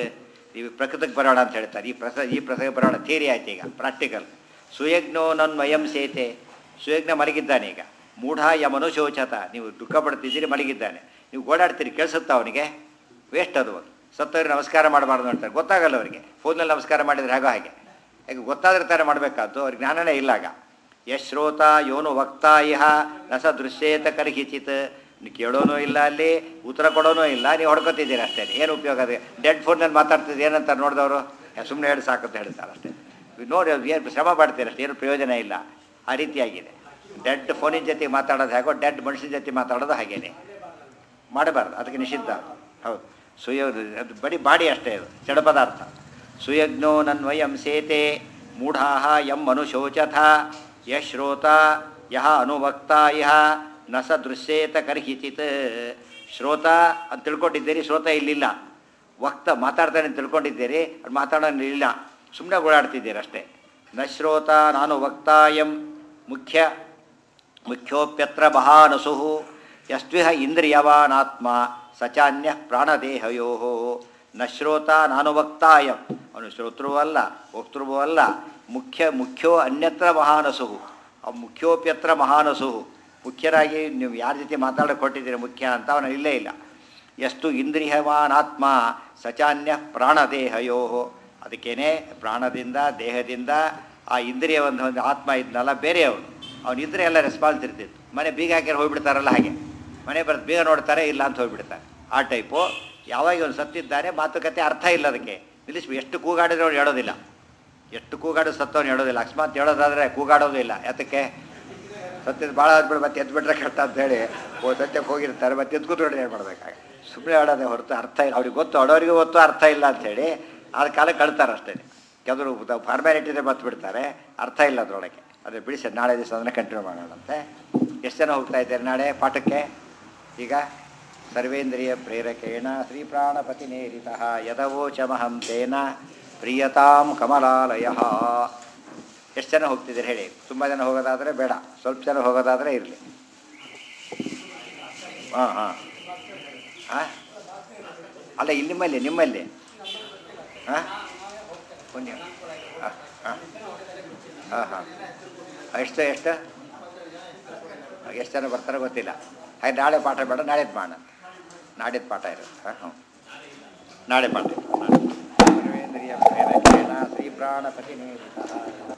ಈ ಪ್ರಕೃತಿಗೆ ಬರೋಣ ಅಂತ ಹೇಳ್ತಾರೆ ಈ ಪ್ರಸ ಈ ಪ್ರಸಂಗ ಬರೋಣ ಥಿಯರಿ ಆಯ್ತು ಈಗ ಪ್ರಾಕ್ಟಿಕಲ್ ಸುಯಜ್ಞೋ ನನ್ವಯಂ ಸೇತೆ ಸುಯಜ್ಞ ಮಲಗಿದ್ದಾನೆ ಈಗ ಮೂಢ ಯಮನು ಶೋಚತ ನೀವು ದುಃಖ ಪಡ್ತಿದ್ದೀರಿ ಮಲಗಿದ್ದಾನೆ ನೀವು ಓಡಾಡ್ತೀರಿ ಕೇಳಿಸುತ್ತಾ ಅವನಿಗೆ ವೇಸ್ಟ್ ಅದು ಸತ್ತವ್ರಿಗೆ ನಮಸ್ಕಾರ ಮಾಡಬಾರ್ದು ಅಂತಾರೆ ಗೊತ್ತಾಗಲ್ಲ ಅವರಿಗೆ ಫೋನಲ್ಲಿ ನಮಸ್ಕಾರ ಮಾಡಿದ್ರೆ ಹಾಗೋ ಹಾಗೆ ಈಗ ಗೊತ್ತಾದ್ರೆ ತಾನೇ ಮಾಡಬೇಕಾದ್ದು ಅವ್ರಿಗೆ ಜ್ಞಾನನೇ ಇಲ್ಲ ಆಗ ಯಶ್ರೋತ ಯೋನು ವಕ್ತಾ ಇಹ ರಸ ದೃಶ್ಯೇತ ಕರ್ಹಿಚಿತ್ ನೀವು ಕೇಳೋನೂ ಇಲ್ಲ ಅಲ್ಲಿ ಉತ್ತರ ಕೊಡೋನೂ ಇಲ್ಲ ನೀವು ಹೊಡ್ಕೊತಿದ್ದೀರಿ ಅಷ್ಟೇ ಏನು ಉಪಯೋಗ ಅದೇ ಡೆಡ್ ಫೋನಲ್ಲಿ ಮಾತಾಡ್ತಿದ್ದು ಏನಂತಾರೆ ನೋಡಿದವರು ಸುಮ್ಮನೆ ಹೇಳಿ ಸಾಕು ಅಂತ ಹೇಳ್ತಾರೆ ಅಷ್ಟೇ ಈಗ ನೋಡಿ ಅದು ಏನು ಶ್ರಮ ಪಡ್ತೀರಿ ಅಷ್ಟೇ ಏನು ಪ್ರಯೋಜನ ಇಲ್ಲ ಆ ರೀತಿಯಾಗಿದೆ ಡೆಡ್ ಫೋನಿನ ಜೊತೆ ಮಾತಾಡೋದು ಹೇಗೋ ಡೆಡ್ ಮನುಷ್ಯನ ಜೊತೆ ಮಾತಾಡೋದು ಹಾಗೇನೆ ಮಾಡಬಾರ್ದು ಅದಕ್ಕೆ ನಿಷಿದ್ಧ ಹೌದು ಸುಯ ಅದು ಬರೀ ಬಾಡಿ ಅಷ್ಟೇ ಅದು ಜಡ ಪದಾರ್ಥ ಸುಯಜ್ಞೋ ನನ್ವಯಂ ಸೇತೆ ಮೂಢಾ ಯಂ ಅನುಶೋಚಥ ಯಶ್ರೋತ ಯಹ ಅನುವಕ್ತ ಇಹ ನ ಸ ದೃಶ್ಯೇತ ಕರ್ಹಿಚಿತ್ ಶ್ರೋತ ಅಂತ ತಿಳ್ಕೊಂಡಿದ್ದೀರಿ ಶ್ರೋತ ಇಲ್ಲಿಲ್ಲ ವಕ್ತ ಮಾತಾಡ್ತಾನೆ ಅಂತ ತಿಳ್ಕೊಂಡಿದ್ದೀರಿ ಅದು ಮಾತಾಡೋನಿಲ್ಲ ಸುಮ್ಮನೆ ಓಡಾಡ್ತಿದ್ದೀರಿ ಅಷ್ಟೇ ನ ಶ್ರೋತ ನಾನು ವಕ್ತಾಯಂ ಮುಖ್ಯ ಮುಖ್ಯೋಪ್ಯತ್ರ ಮಹಾನಸು ಯಸ್ವಿಹ ಇಂದ್ರಿಯವಾನಾತ್ಮ ಸಚಾನ್ಯ ಪ್ರಾಣದೇಹಯೋ ನ ಶ್ರೋತ ನಾನು ವಕ್ತಾಯಂ ಅವನು ಶ್ರೋತೃವೂ ಅಲ್ಲ ವಕ್ತೃವೂ ಅಲ್ಲ ಮುಖ್ಯ ಮುಖ್ಯೋ ಅನ್ಯತ್ರ ಮಹಾನಸು ಅವ ಮುಖ್ಯೋಪ್ಯತ್ರ ಮಹಾನಸು ಮುಖ್ಯರಾಗಿ ನೀವು ಯಾರ ಜೊತೆ ಮಾತಾಡಕ್ಕೆ ಕೊಟ್ಟಿದ್ದೀರಿ ಮುಖ್ಯ ಅಂತ ಅವನು ಇಲ್ಲೇ ಇಲ್ಲ ಎಷ್ಟು ಇಂದ್ರಿಯವಾನಾತ್ಮ ಸಚಾನ್ಯ ಪ್ರಾಣದೇಹಯೋ ಅದಕ್ಕೇನೆ ಪ್ರಾಣದಿಂದ ದೇಹದಿಂದ ಆ ಇಂದ್ರಿಯ ಒಂದು ಒಂದು ಆತ್ಮ ಇದ್ನಲ್ಲ ಬೇರೆಯವನು ಅವನಿದ್ರೆ ಎಲ್ಲ ರೆಸ್ಪಾನ್ಸ್ ಇರ್ತಿತ್ತು ಮನೆ ಬೀಗ ಹಾಕಿದ್ರೆ ಹೋಗ್ಬಿಡ್ತಾರಲ್ಲ ಹಾಗೆ ಮನೆ ಬರೋದು ಬೀಗ ನೋಡ್ತಾರೆ ಇಲ್ಲ ಅಂತ ಹೋಗ್ಬಿಡ್ತಾರೆ ಆ ಟೈಪು ಯಾವಾಗ ಇವನು ಸತ್ತಿದ್ದಾನೆ ಮಾತುಕತೆ ಅರ್ಥ ಇಲ್ಲ ಅದಕ್ಕೆ ನಿಲ್ಲಿಸಿ ಎಷ್ಟು ಕೂಗಾಡಿದ್ರೆ ಅವ್ನು ಹೇಳೋದಿಲ್ಲ ಎಷ್ಟು ಕೂಗಾಡು ಸತ್ತವನು ಹೇಳೋದಿಲ್ಲ ಅಕಸ್ಮಾತ್ ಹೇಳೋದಾದರೆ ಕೂಗಾಡೋದು ಇಲ್ಲ ಯಾತಕ್ಕೆ ಸತ್ಯದ ಭಾಳ ಆದ್ಬಿಡು ಮತ್ತೆ ಎದ್ಬಿಟ್ರೆ ಕೆಟ್ಟ ಅಂತ ಹೇಳಿ ಓ ಸತ್ಯಕ್ಕೆ ಹೋಗಿರ್ತಾರೆ ಮತ್ತೆ ಎದ್ದು ಕೂತ್ಕೊಂಡ್ರೆ ಏನು ಮಾಡ್ಬೇಕಾಗ ಸುಮ್ಮನೆ ಆಡೋದೇ ಹೊರತು ಅರ್ಥ ಇಲ್ಲ ಅವ್ರಿಗೆ ಗೊತ್ತು ಆಡೋರಿಗೆ ಗೊತ್ತು ಅರ್ಥ ಇಲ್ಲ ಅಂಥೇಳಿ ಆದ ಕಾಲ ಕಳ್ತಾರೆ ಅಷ್ಟೇ ಕೆಲವರು ಫಾರ್ಮ್ಯಾಲಿಟಿನೇ ಮತ್ತು ಬಿಡ್ತಾರೆ ಅರ್ಥ ಇಲ್ಲ ಅದರೊಳಗೆ ಅದೇ ಬಿಡಿಸಿ ನಾಳೆ ದಿವಸ ಅದನ್ನು ಕಂಟಿನ್ಯೂ ಮಾಡೋಣಂತೆ ಎಷ್ಟು ಜನ ಹೋಗ್ತಾ ಇದ್ದಾರೆ ನಾಳೆ ಪಾಠಕ್ಕೆ ಈಗ ಸರ್ವೇಂದ್ರಿಯ ಪ್ರೇರಕೇಣ ಶ್ರೀ ಪ್ರಾಣಪತಿ ನೇರಿತ ಯದವೋಚಮಹಂ ತೇನ ಪ್ರಿಯತಾಂ ಕಮಲಾಲಯ ಎಷ್ಟು ಜನ ಹೋಗ್ತಿದ್ದೀರಿ ಹೇಳಿ ತುಂಬ ಜನ ಹೋಗೋದಾದರೆ ಬೇಡ ಸ್ವಲ್ಪ ಜನ ಹೋಗೋದಾದರೆ ಇರಲಿ ಹಾಂ ಹಾಂ ಹಾಂ ಅಲ್ಲ ಇಲ್ಲಿ ನಿಮ್ಮಲ್ಲಿ ನಿಮ್ಮಲ್ಲಿ ಹಾಂ ಪುಣ್ಯ ಹಾಂ ಹಾಂ ಹಾಂ ಹಾಂ ಎಷ್ಟು ಎಷ್ಟು ಎಷ್ಟು ಜನ ಬರ್ತಾರೋ ಗೊತ್ತಿಲ್ಲ ಹಾಗೆ ನಾಳೆ ಪಾಠ ಬೇಡ ನಾಳೆದು ಮಾಡೋಣ ನಾಡಿದ್ದು ಪಾಠ ಇರುತ್ತೆ ಹಾಂ ಹ್ಞೂ ನಾಳೆ ಪಾಠ ಸರ್ವೇಂದ್ರಿಯ ಪ್ರೇರಕೇಣ ಶ್ರೀ ಪ್ರಾಣಪತಿ ನೇರಿತ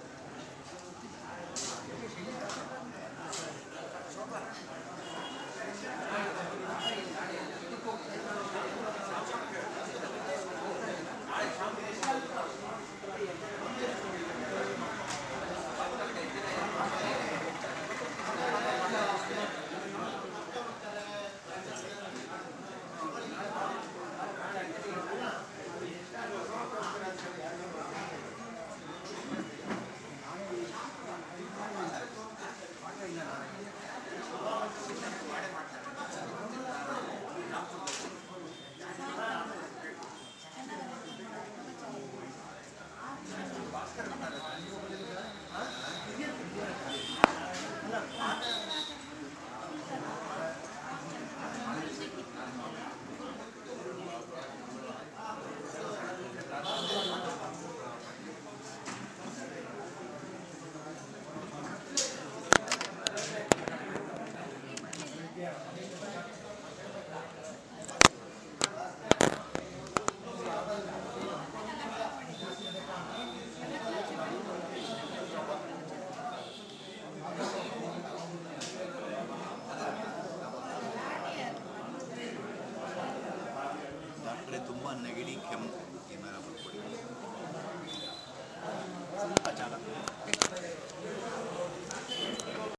ತುಂಬ ನೆಗಡಿ ಕೆಮ್ಮು ಏನಾರ ಬರ್ಕೊಡಿ
ಸ್ವಲ್ಪ ಜಾಗ